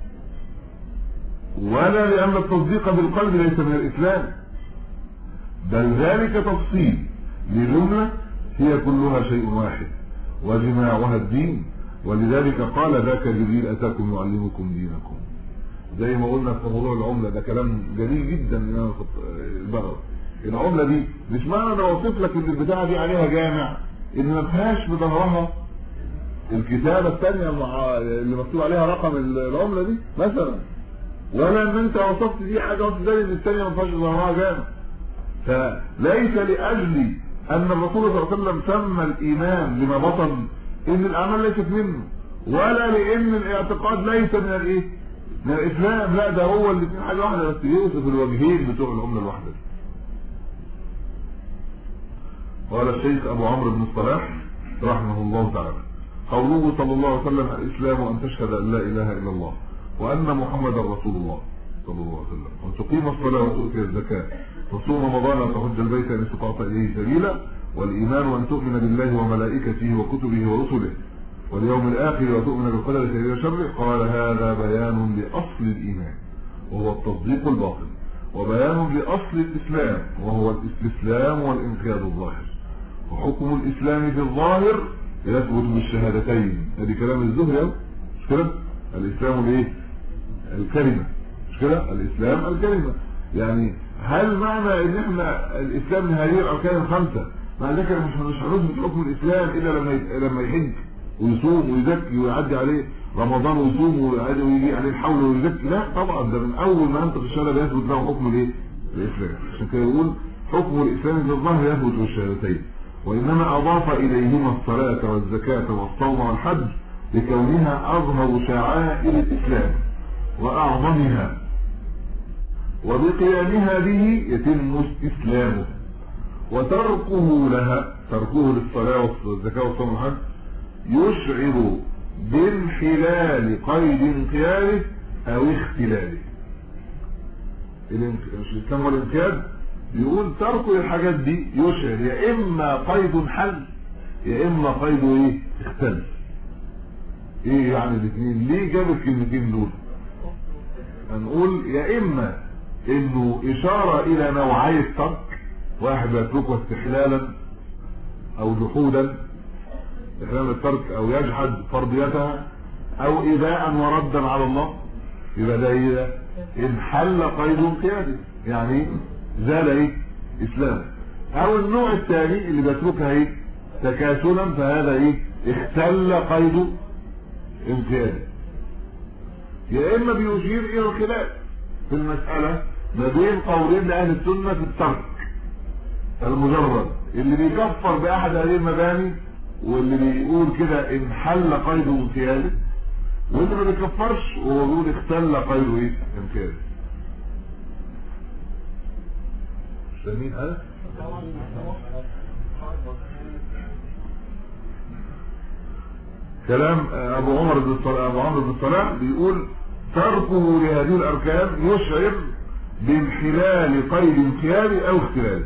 ولا لأن التصديق بالقلب ليس من الإسلام بل ذلك تفصيل لجملة هي كلها شيء واحد وجماعها الدين ولذلك قال ذاك جبريل أتاكم يعلمكم دينكم زي ما قلنا في موضوع العملة ده كلام جميل جدا من البغل العملة دي مش معنى انا اوصف لك ان البتاعة دي عليها جامع ان ما فيهاش بظهرها الكتابة الثانية اللي مكتوب عليها رقم العملة دي مثلا ولا ان انت وصفت دي حاجه وصفت زي الثانيه ما فيهاش ظهرها جامع فليس لاجل ان الرسول صلى الله عليه وسلم سمى الايمان لما بطن ان الاعمال ليست منه ولا لان الاعتقاد ليس من الايه من الاسلام لا ده هو الاثنين حاجه واحده بس يوصف الوجهين بتوع العمله الواحده دي قال الشيخ ابو عمرو بن الصلاح رحمه الله تعالى قوله صلى الله عليه وسلم الاسلام ان تشهد ان لا اله الا الله وان محمدا رسول الله صلى الله عليه وسلم وان تقيم الصلاه وتؤتي الزكاه تصوم رمضان وتحج البيت ان استطعت اليه سبيلا والايمان ان تؤمن بالله وملائكته وكتبه ورسله واليوم الاخر وتؤمن بالقدر خيره وشره قال هذا بيان لاصل الايمان وهو التصديق الباطن وبيان لاصل الاسلام وهو الاستسلام والانقياد الظاهر وحكم الاسلام في الظاهر يثبت بالشهادتين هذه كلام الزهري مش كده الاسلام الايه الكلمه مش كده الاسلام الكلمه يعني هل معنى ان احنا الاسلام من هذه الاركان الخمسه مع ذلك مش مش هنثبت حكم الاسلام الا لما لما يحج ويصوم ويزكي ويعدي عليه رمضان ويصوم ويعدي ويجي عليه الحول ويزكي لا طبعا ده من اول ما انت في الشهاده بيثبت له حكم الايه الاسلام عشان كده يقول حكم الاسلام في الظاهر يثبت بالشهادتين وإنما أضاف إليهما الصلاة والزكاة والصوم والحج لكونها أظهر شعائر الإسلام وأعظمها وبقيامها به يتم استسلامه وتركه لها تركه للصلاة والزكاة والصوم والحج يشعر بانحلال قيد انقياده أو اختلاله الإسلام والانقياد يقول تركه الحاجات دي يشعر يا اما قيد حل يا اما قيد ايه اختل ايه يعني الاثنين ليه جاب الكلمتين دول هنقول يا اما انه اشارة الى نوعي الترك واحد يتركه استحلالا او جحودا استحلال الترك او يجحد فرضيتها او ايذاء وردا على الله يبقى ده ايه انحل قيد انقياده يعني زال ايه اسلام او النوع الثاني اللي بيتركها ايه تكاسلا فهذا ايه اختل قيد انقياده يا اما بيشير الى الخلاف في المسألة ما بين قولين لأهل السنة في الترك المجرد اللي بيكفر بأحد هذه المباني واللي بيقول كده انحل قيد انقياده واللي ما بيكفرش وهو بيقول اختل قيد ايه انقياده سمين هذا كلام ابو عمر بن الصلاة ابو عمرو بن الصلاة بيقول تركه لهذه الاركان يشعر بانحلال قيد انقيادي او اختلال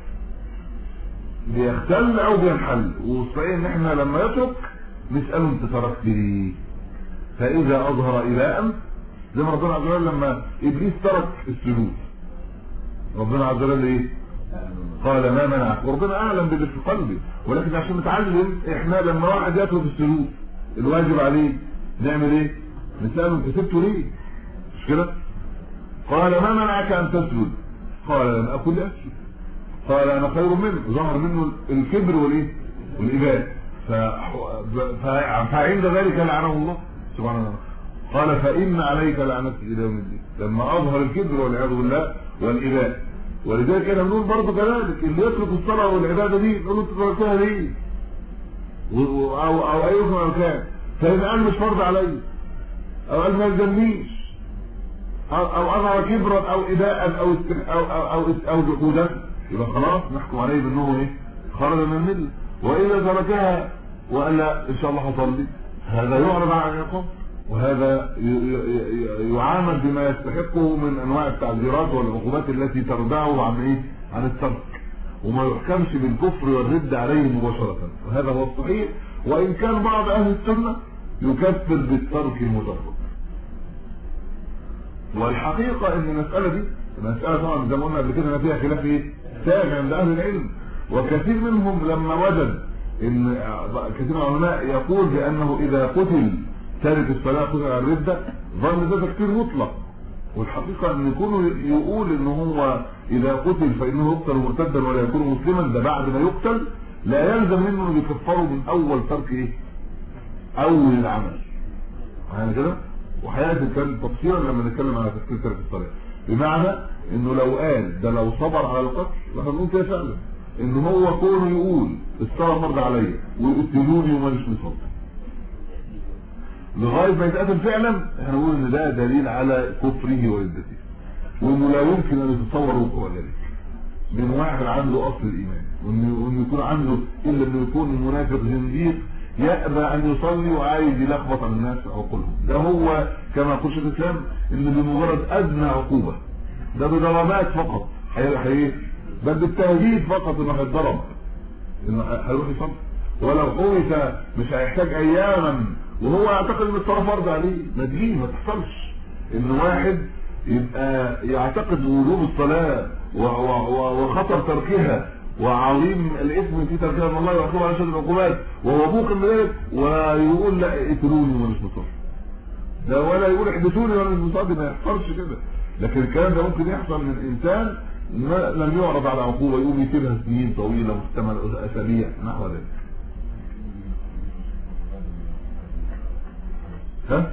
بيختل او بينحل والصحيح ان احنا لما يترك نسأله انت تركت ليه فاذا اظهر الى زي ما ربنا عز وجل لما ابليس ترك السجود ربنا عز وجل ايه قال ما منعك وربنا اعلم باللي في قلبي ولكن عشان نتعلم احنا لما واحد يترك السجود الواجب عليه نعمل ايه نساله انت سبته ليه مش كده قال ما منعك ان تسجد قال لم اكن اسجد قال انا خير منه ظهر منه الكبر والايه والاباء ف... ف... فعند ذلك لعنه الله سبحانه وتعالى قال فان عليك لعنتي الى يوم الدين لما اظهر الكبر والعياذ بالله والاباء ولذلك احنا بنقول برضه كذلك اللي يترك الصلاه والعباده دي نقول انت تركتها ليه؟ او او ايهما كان فان قال مش فرض علي او قال ما يلزمنيش او او اظهر كبرا او اداء او او او او, أو جحودا يبقى خلاص نحكم عليه بانه ايه؟ خرج من المله واذا تركها وقال لا ان شاء الله هصلي هذا يعرض عن العقاب وهذا يعامل بما يستحقه من انواع التعذيرات والعقوبات التي تردعه عن ايه عن الترك وما يحكمش بالكفر والرد عليه مباشرة وهذا هو الصحيح وان كان بعض اهل السنة يكفر بالترك المجرد والحقيقة ان المسألة دي المسألة طبعا زي ما قلنا قبل كده فيها خلاف ايه سائغ عند اهل العلم وكثير منهم لما وجد ان كثير من العلماء يقول بانه اذا قتل تارك الصلاة قتل على الردة ظن ده تكفير مطلق والحقيقة ان يكون يقول ان هو اذا قتل فانه يقتل مرتدا ولا يكون مسلما ده بعد ما يقتل لا يلزم منه انه يكفره من اول ترك ايه اول العمل يعني كده وهياتي الكلام تفصيلا لما نتكلم على تفسير ترك الصلاه بمعنى انه لو قال ده لو صبر على القتل احنا بنقول كده فعلا ان هو كونه يقول الصلاه فرض عليا ويقتلوني وماليش مصلي لغايه ما يتقتل فعلا احنا نقول ان ده دليل على كفره وردته وانه لا يمكن ان يتصور وقوع ذلك من واحد عنده اصل الايمان وانه يكون عنده الا انه يكون منافق زنديق يأبى ان يصلي وعايز يلخبط الناس عقولهم ده هو كما يقول شيخ الاسلام ان بمجرد ادنى عقوبه ده بضربات فقط هي بل بالتهديد فقط انه هيتضرب انه هيروح يصلي ولو حبس مش هيحتاج اياما وهو يعتقد ان الصلاه فرض عليه ما تجيش ما تحصلش ان واحد يبقى يعتقد وجوب الصلاه وخطر تركها وعظيم الاثم في تركها من الله يعقوب على شد العقوبات وهو موقن بذلك ويقول لا اقتلوني وانا مش مصاب ده ولا يقول احبسوني وانا مش مصاب ما يحصلش كده لكن الكلام ده ممكن يحصل من انسان ما لم يعرض على عقوبه يقوم يسيبها سنين طويله محتمل اسابيع نحو ذلك ها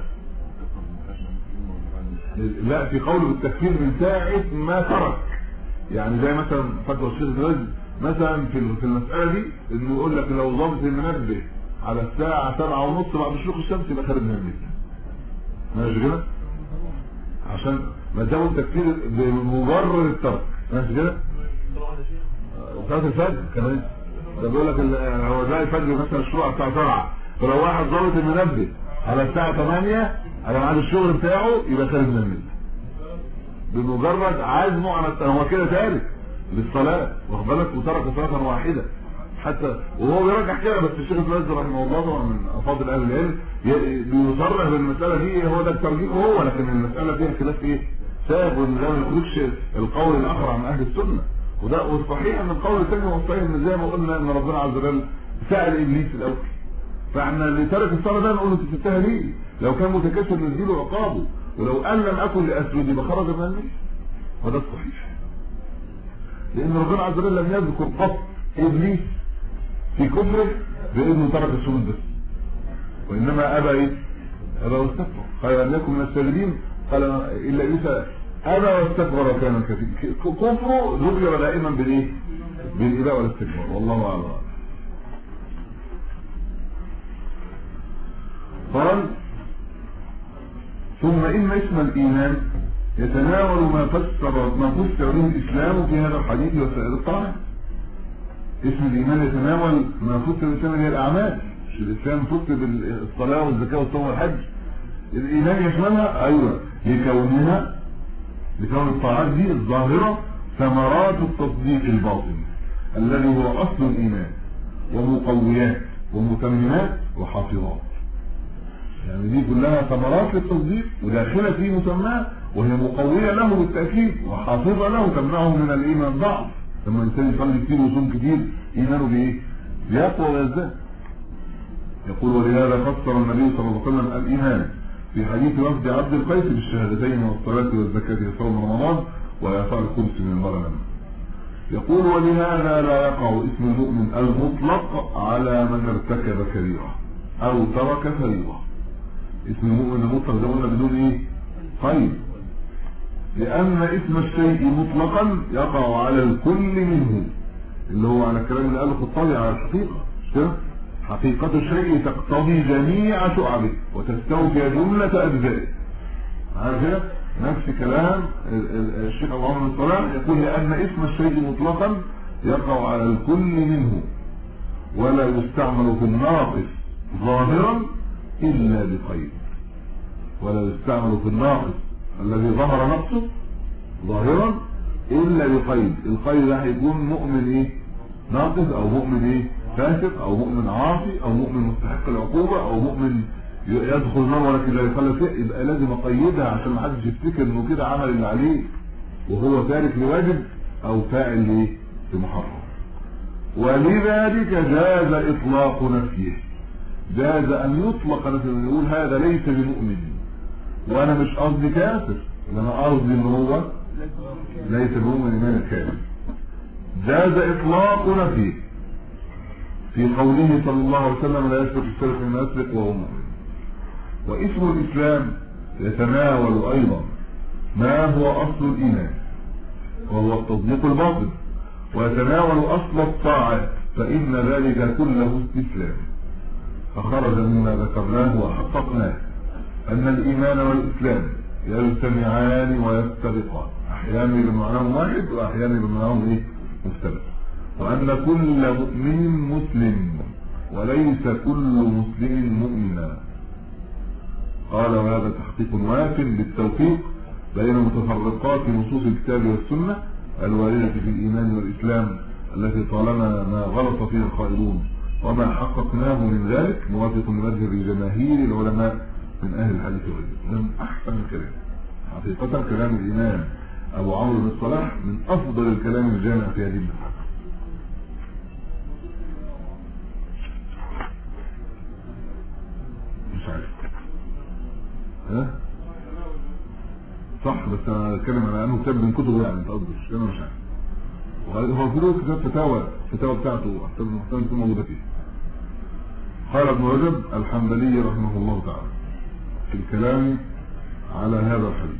لا في قوله بالتكفير من ساعة ما ترك يعني زي مثلا فتوى الشيخ الرزق مثلا في في المسألة دي انه يقول لك لو ضابط المنبه على الساعة سبعة ونص بعد شروق الشمس يبقى خارج من البيت ماشي كده عشان ما زود التكفير بمجرد الترك ماشي كده صلاة الفجر كمان ده بيقول لك هو زي الفجر مثلا الشروق الساعة 7 فلو واحد ضابط المنبه على الساعة 8 على ميعاد الشغل بتاعه يبقى خارج من البيت بمجرد عزمه على هو كده تارك للصلاة واخد بالك وترك صلاة واحدة حتى وهو بيرجح كده بس الشيخ الفلاس رحمه الله طبعا من افاضل اهل العلم بيصرح بالمسألة دي هو ده الترجيح هو لكن المسألة فيها خلاف ايه ساب وان ده ما يخرجش القول الاخر عن اهل السنة وده والصحيح ان القول الثاني هو الصحيح ان زي ما قلنا ان ربنا عز وجل سأل ابليس الاول فاحنا اللي ترك الصلاة ده نقول له انت سبتها ليه لو كان متكسر نديله عقابه ولو قال لم اكن لاسجد يبقى خرج من الميت وده الصحيح لان ربنا عز وجل لم يذكر قط ابليس في كفره بانه ترك السجود بس وانما ابى ايه ابى واستكبر قال لم يكن من الساجدين قال الا ابليس ابى واستكبر وكان كفر كفره ذكر دائما بالايه بالاباء والاستكبار والله اعلم قال ثم ان اسم الايمان يتناول ما فسر ما فسر به الاسلام في هذا الحديث وسائر الطاعات اسم الايمان يتناول ما فسر بالاسلام هي الاعمال مش الاسلام فسر بالصلاه والزكاه والصوم والحج الايمان يشملها ايوه لكونها لكون الطاعات دي الظاهره ثمرات التصديق الباطن الذي هو اصل الايمان ومقويات ومتممات وحافظات يعني دي كلها ثمرات للتصديق وداخله في مسماه وهي مقويه له بالتاكيد وحافظه له تمنعه من الايمان ضعف لما الانسان يصلي كتير ويصوم كتير ايمانه بايه؟ بيقوى ويزداد يقول ولهذا فسر النبي صلى الله عليه وسلم الايمان في حديث وفد عبد القيس بالشهادتين والصلاه والزكاه في صوم رمضان واعطاء الخمس من المغنم يقول ولهذا لا يقع اسم المؤمن المطلق على من ارتكب كبيره او ترك فريضه اسم المؤمن المطلق ده قلنا بدون ايه قيد لان اسم الشيء مطلقا يقع على الكل منه اللي هو على الكلام اللي قاله الخطابي على الحقيقه كده حقيقة الشيء تقتضي جميع شعبه وتستوفي جملة أجزائه عارف كده؟ نفس كلام الشيخ أبو عمر الصلاح يقول لأن اسم الشيء مطلقا يقع على الكل منه ولا يستعمل في الناقص ظاهرا إلا بقيد ولا يستعمل في الناقص الذي ظهر نقصه ظاهرا إلا بقيد القيد ده هيكون مؤمن إيه ناقص أو مؤمن إيه فاسق أو مؤمن عاصي أو مؤمن مستحق العقوبة أو مؤمن يدخل النار ولكن لا يخلى فيه يبقى لازم أقيدها عشان ما حدش يفتكر إنه كده عمل اللي عليه وهو تارك لواجب أو فاعل ليه لمحرم ولذلك جاز إطلاق نفيه جاز ان يطلق مثلا يقول هذا ليس بمؤمن وانا مش قصدي كافر انا قصدي ان هو ليس بمؤمن ايمان الكامل جاز اطلاق نفيه في قوله صلى الله عليه وسلم لا يسبق السلف من يسبق وهو مؤمن واسم الاسلام يتناول أيضا ما هو أصل الإيمان وهو التصديق الباطن ويتناول أصل الطاعة فإن ذلك كله استسلام فخرج مما ذكرناه وحققناه أن الإيمان والإسلام يجتمعان ويفترقان أحيانا بمعناهم واحد وأحيانا بمعناهم إيه مفترق وأن كل مؤمن مسلم وليس كل مسلم مؤمنا قال وهذا تحقيق واف بالتوفيق بين متفرقات نصوص الكتاب والسنة الواردة في الإيمان والإسلام التي طالما ما غلط فيها القائلون وما حققناه من ذلك موافق لمذهب جماهير العلماء من أهل الحديث والعلم من أحسن الكلام حقيقة كلام الإمام أبو عمرو بن الصلاح من أفضل الكلام الجامع في هذه المسألة مش عارف ها صح بس انا بتكلم على انه كتاب من كتبه يعني انت قصدك انا مش عارف هو في له كتاب فتاوى الفتاوى بتاعته احسن محتمل تكون موجوده فيه قال ابن رجب الحنبلي رحمه الله تعالى في الكلام على هذا الحديث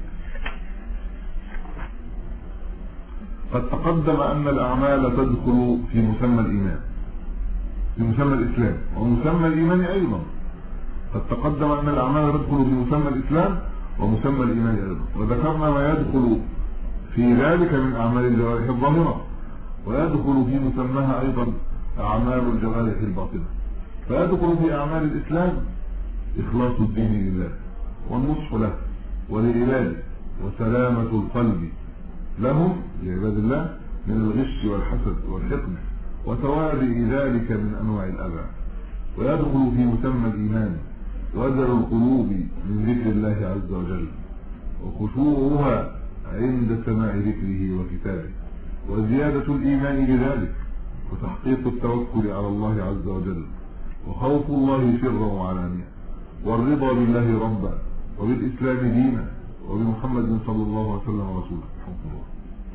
قد تقدم أن الأعمال تدخل في مسمى الإيمان في مسمى الإسلام ومسمى الإيمان أيضا قد تقدم أن الأعمال تدخل في مسمى الإسلام ومسمى الإيمان أيضا وذكرنا ما يدخل في ذلك من أعمال الجوارح الظاهرة ويدخل في مسماها أيضا أعمال الجوارح الباطنة فيدخل في أعمال الإسلام إخلاص الدين لله والنصح له ولعباده وسلامة القلب لهم لعباد الله من الغش والحسد والحقد وتوابع ذلك من أنواع الأذى ويدخل في مسمى الإيمان وزل القلوب من ذكر الله عز وجل وخشوعها عند سماع ذكره وكتابه وزيادة الإيمان بذلك وتحقيق التوكل على الله عز وجل وخوف الله سرا وعلانية والرضا بالله ربا وبالإسلام دينا وبمحمد صلى الله عليه وسلم رسولا الله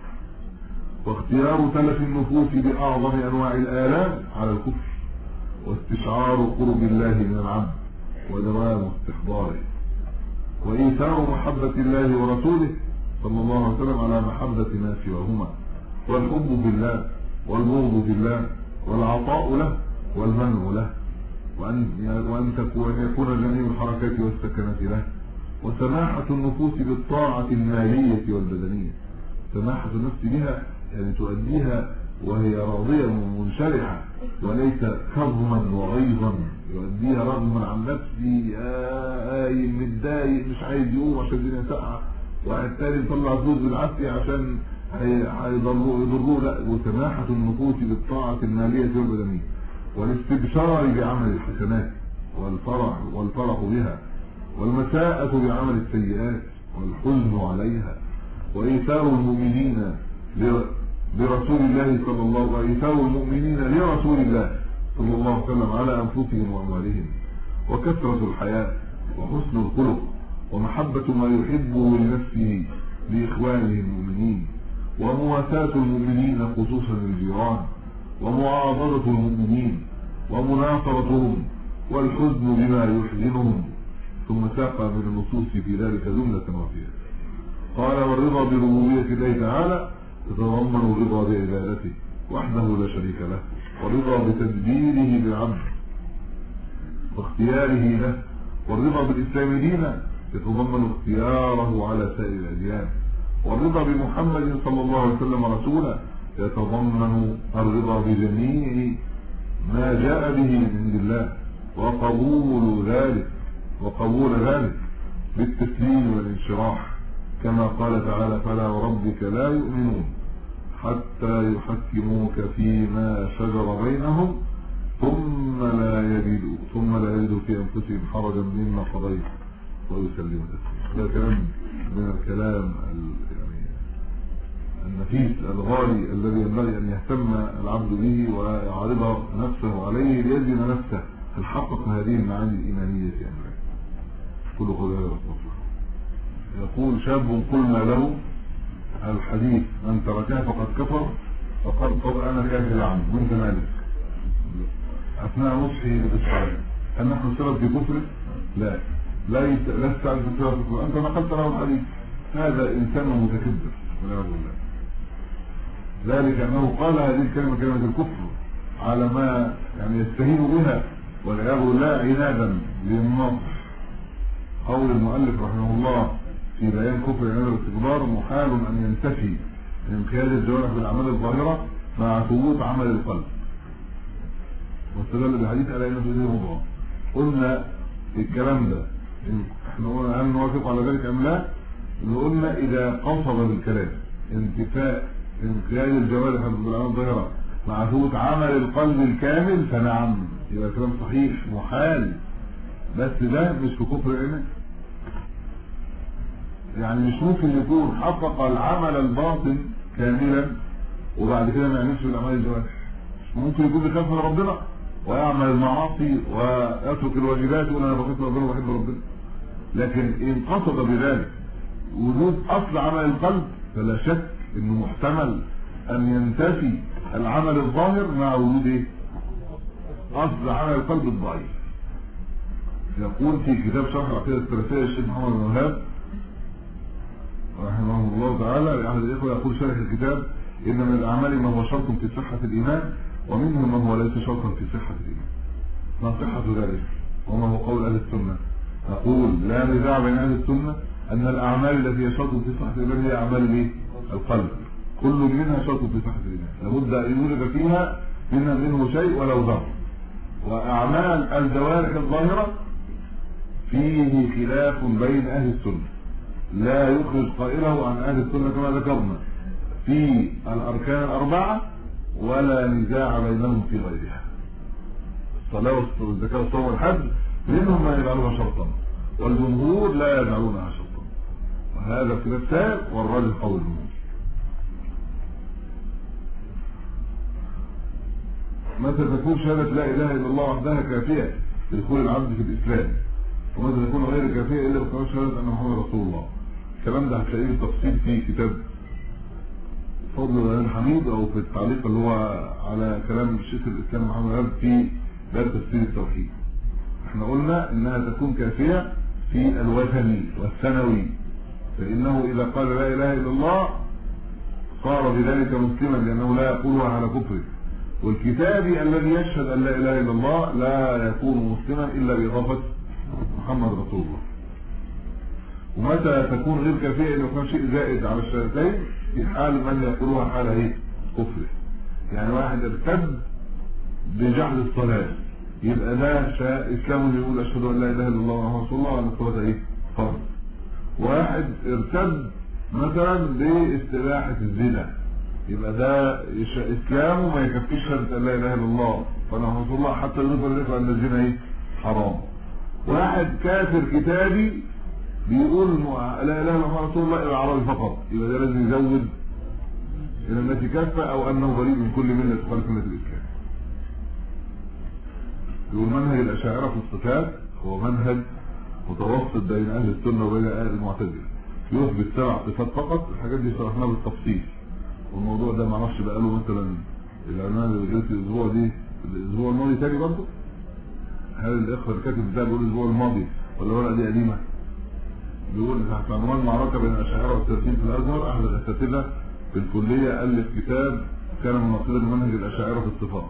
واختيار تلف النفوس بأعظم أنواع الآلام على الكفر واستشعار قرب الله من العبد ودوام استحضاره وإيثار محبة الله ورسوله صلى الله عليه وسلم على محبة ما سواهما والحب في الله والبغض في الله والعطاء له والمنع له وأن وأن تكون يكون جميع الحركات والسكنات له وسماحة النفوس بالطاعة المالية والبدنية سماحة النفس بها يعني تؤديها وهي راضية ومنشرحة وليس كظما وغيظا يؤديها رغما عن نفسي قايم متضايق مش عايز يقوم عشان الدنيا ساقعة واحد تاني يطلع فلوس بالعافية عشان هيضروه يضروه لا وسماحة النفوس بالطاعة المالية والبدنية والاستبشار بعمل الحسنات والفرح والفرح بها والمساءة بعمل السيئات والحزن عليها وإيثار المؤمنين برسول الله صلى الله عليه وسلم إيثار المؤمنين لرسول الله صلى الله عليه وسلم على أنفسهم وأموالهم وكثرة الحياة وحسن الخلق ومحبة ما يحبه لنفسه لإخوانه المؤمنين ومواساة المؤمنين خصوصا الجيران ومعاضدة المؤمنين ومناصرتهم والحزن بما يحزنهم ثم ساق من النصوص في ذلك جملة وفيها قال والرضا بربوبية الله تعالى يتضمن الرضا بعبادته وحده لا شريك له والرضا بتدبيره بالعبد واختياره له والرضا بالإسلام دينا يتضمن اختياره على سائر الأديان والرضا بمحمد صلى الله عليه وسلم رسولا يتضمن الرضا بجميع ما جاء به من عند الله وقبول ذلك وقبول ذلك بالتسليم والانشراح كما قال تعالى فلا وربك لا يؤمنون حتى يحكموك فيما شجر بينهم ثم لا يجدوا ثم لا يجدوا في انفسهم حرجا مما قضيت ويسلموا تسليما هذا كلام من الكلام يعني النفيس الغالي الذي ينبغي ان يهتم العبد به ويعرض نفسه عليه ليجد نفسه هل حقق هذه المعاني الايمانيه في امره كل قول هذا يقول شاب قلنا له الحديث من تركها فقد كفر فقد طب انا كافر عنه وانت مالك اثناء نصحي بالصالح هل نحن سبب في كفره لا ليس لست عن تكفر انت نقلت له الحديث هذا انسان متكبر والعياذ بالله ذلك انه قال هذه الكلمه كلمه الكفر على ما يعني يستهين بها والعياذ بالله عنادا للنصر قول المؤلف رحمه الله في بيان كفر عناد الاستكبار محال ان ينتفي انقياد الجوارح بالاعمال الظاهره مع ثبوت عمل القلب واستدل بحديث الا ان في موضوع قلنا الكلام ده احنا قلنا هل نوافق على ذلك ام لا قلنا اذا قصد بالكلام انتفاء انقياد الجوارح بالاعمال الظاهره مع ثبوت عمل القلب الكامل فنعم يبقى كلام صحيح محال بس ده مش في كفر العناد يعني مش ممكن يكون حقق العمل الباطن كاملا وبعد كده ما يعملش بالاعمال الجوارح ممكن يكون بيخاف من ربنا ويعمل المعاصي ويترك الواجبات يقول انا بخاف من ربنا وبحب ربنا لكن ان قصد بذلك وجود اصل عمل القلب فلا شك انه محتمل ان ينتفي العمل الظاهر مع وجود ايه اصل عمل القلب الضعيف يقول في كتاب شرح العقيده الثلاثيه الشيخ محمد بن وهاب رحمه الله تعالى لأحد الإخوة يقول شرح الكتاب إن من الأعمال ما هو شرط في صحة الإيمان ومنه ما هو ليس شرطا في صحة الإيمان ما صحة ذلك وما هو قول أهل السنة نقول لا نزاع بين أهل السنة أن الأعمال التي هي شرط في صحة الإيمان هي أعمال الإيه؟ القلب كل منها شرط في صحة الإيمان لابد أن يوجد فيها منها منه شيء ولو ذر وأعمال الجوارح الظاهرة فيه خلاف بين أهل السنة لا يخرج قائله عن أهل السنة كما ذكرنا في الأركان الأربعة ولا نزاع بينهم في غيرها الصلاة والزكاة والصوم والحج منهم ما يجعلونها شرطا والجمهور لا يجعلونها شرطا وهذا خلاف سائر والراجل قول الجمهور متى تكون شهادة لا إله إلا الله وحدها كافية لدخول العبد في الإسلام ومتى تكون غير كافية إلا بقرار شهادة أن محمد رسول الله الكلام ده هتلاقيه بالتفصيل في كتاب فضل الغني حميد او في التعليق اللي هو على كلام شيخ الاسلام محمد غالب في باب تفسير التوحيد احنا قلنا انها تكون كافية في الوثني والثانوي فانه اذا قال لا اله الا الله صار بذلك مسلما لانه لا يقولها على كفره والكتابي الذي يشهد ان لا اله الا الله لا يكون مسلما الا باضافه محمد رسول الله ومتى تكون غير كافيه انه يكون شيء زائد على الشهادتين في حال من يقولوها حال ايه كفر يعني واحد ارتد بجحد الصلاه يبقى ده اسلام يقول اشهد ان لا اله الا الله ومحمد رسول الله وان الصلاه ايه فرض واحد ارتد مثلا باستباحه الزنا يبقى ده اسلامه ما يكفيش شهاده ان لا اله الا الله وان رسول الله حتى يظهر ذكر ان الزنا ايه حرام واحد كافر كتابي بيقول لا اله الا الله رسول الله الى العربي فقط يبقى ده لازم يزود الى الناس كافه او انه بريء من كل مله تخالف مله الاسلام يقول منهج الاشاعره في الصفات هو منهج متوسط بين اهل السنه وبين اهل المعتزله يثبت سبع صفات فقط الحاجات دي شرحناها بالتفصيل والموضوع ده ما اعرفش بقى له مثلا العنوان اللي جلسه الاسبوع دي الاسبوع الماضي تاني برضه هل الاخوه اللي كاتب ده بيقول الاسبوع الماضي ولا الورقه دي قديمه بيقول تحت عنوان معركه بين الاشاعره والترتيب في الازهر احد الاساتذه في الكليه الف كتاب كان مناقضا لمنهج الاشاعره في الصفات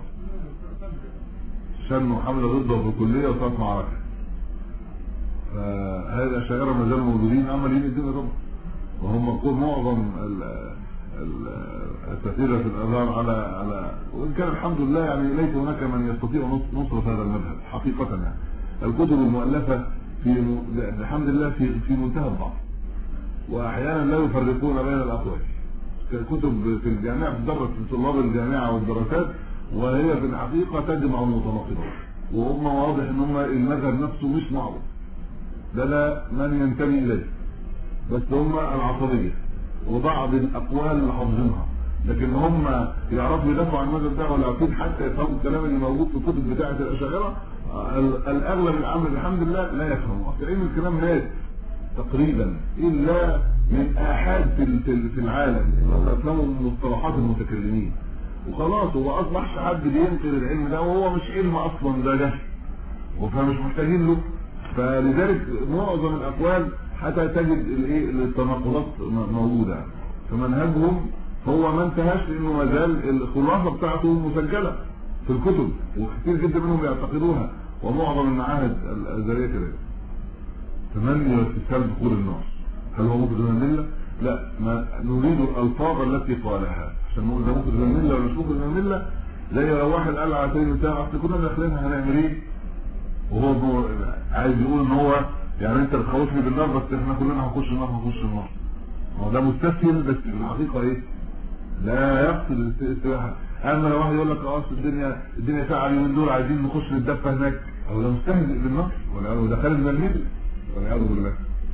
شنوا حمله ضده في الكليه وصارت معركه فهذه الاشاعره ما زالوا موجودين عمالين يدينا طبعا وهم يقول معظم الاساتذه في الازهر على على وان كان الحمد لله يعني ليس هناك من يستطيع نصره هذا المذهب حقيقه يعني الكتب المؤلفه في الحمد لله في في منتهى الضعف واحيانا لا يفرقون بين الاقوال كتب في الجامعه بتدرس لطلاب الجامعه والدراسات وهي في الحقيقه تجمع المتناقضات وهم واضح ان هم المذهب نفسه مش معروف ده لا من ينتمي اليه بس هم العصبيه وبعض الاقوال اللي حافظينها لكن هم يعرفوا يدافعوا عن المذهب ده ولا يعرفون حتى يفهموا الكلام اللي موجود في الكتب بتاعه الاشاعره الاغلب العام الحمد لله لا يفهموا كأن الكلام مات تقريبا الا من احاد في في العالم يفهموا مصطلحات المتكلمين وخلاص هو اصبحش حد بينقل العلم ده وهو مش علم اصلا ده جهل فمش محتاجين له فلذلك معظم الاقوال حتى تجد الايه التناقضات موجوده فمنهجهم هو ما انتهاش لانه ما زال الخلاصه بتاعته مسجله في الكتب وكثير جدا منهم يعتقدوها ومعظم المعاهد الازهريه كذلك تمني واستسهال دخول النار هل هو مخرج من المله؟ لا ما نريد الالفاظ التي قالها عشان نقول ده مخرج من المله ولا مش مخرج من المله زي لو واحد قال على سبيل المثال اصل كنا داخلينها هنعمل ايه؟ وهو عايز يقول ان هو يعني انت بتخوفني بالنار بس احنا كلنا هنخش النار هنخش النار هو ده مستسهل بس في الحقيقه ايه؟ لا يقصد الاستباحه اما لو واحد يقول لك اه الدنيا الدنيا ساعه اليومين دول عايزين نخش نتدفى هناك هو ده مستهزئ بالنار ولا هو ده خارج من المثل والعياذ بالله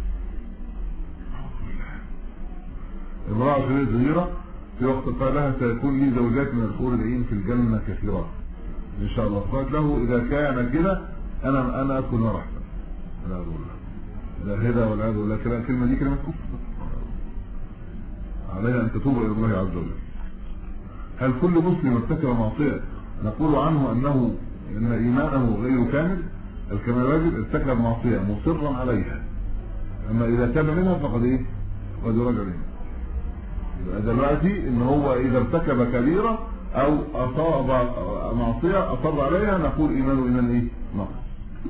امرأة صغيرة في وقت قالها سيكون لي زوجات من الحور العين في الجنة كثيرات ان شاء الله قالت له اذا كان كده انا انا ادخل نار احسن والعياذ بالله لا هدى والعياذ بالله كده الكلمة دي كلمة كفر علينا ان تتوب الى الله عز وجل هل كل مسلم ارتكب معصية نقول عنه انه ان ايمانه غير كامل الكمال الواجب ارتكب معصية مصرا عليها اما اذا تاب منها فقد ايه قد يراجع منها يبقى دلوقتي ان هو اذا ارتكب كبيرة او اصاب معصية اصر عليها نقول ايمانه ايمان ايه نقص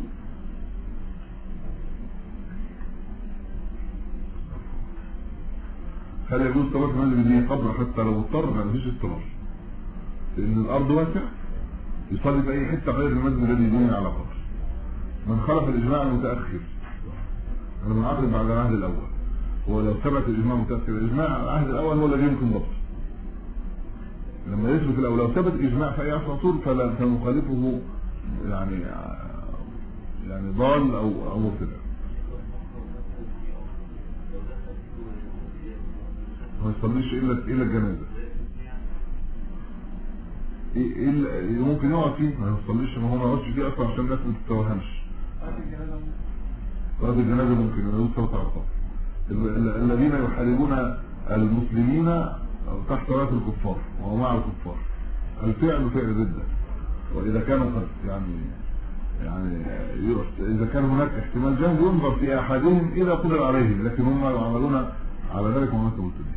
هل يجوز طلاق من اللي قبر حتى لو اضطر ما فيش اضطرار لان الارض واسعه يصلي في اي حته غير المسجد الذي يبني على قبر من خلف الاجماع المتاخر انا بنعقد بعد العهد الاول هو لو ثبت الاجماع المتاخر الاجماع العهد الاول هو الذي يمكن ضبطه لما يثبت لو لو ثبت اجماع في اي عصر عصور فلا فمخالفه يعني يعني ضال او او مبتدع ما يصليش الا الا الجنازه ايه ايه اللي ممكن يقعد فيه ما يصليش ما هو ما يقعدش فيه اصلا عشان الناس ما تتوهمش صلاه الجنازه ممكن يقول صلاه على القبر الذين يحاربون المسلمين تحت رايه الكفار وهو مع الكفار الفعل فعل ضده واذا كان قد يعني يعني اذا كان هناك احتمال جهل ينظر في احدهم اذا قدر عليهم لكن هم يعملون على ذلك وما قلت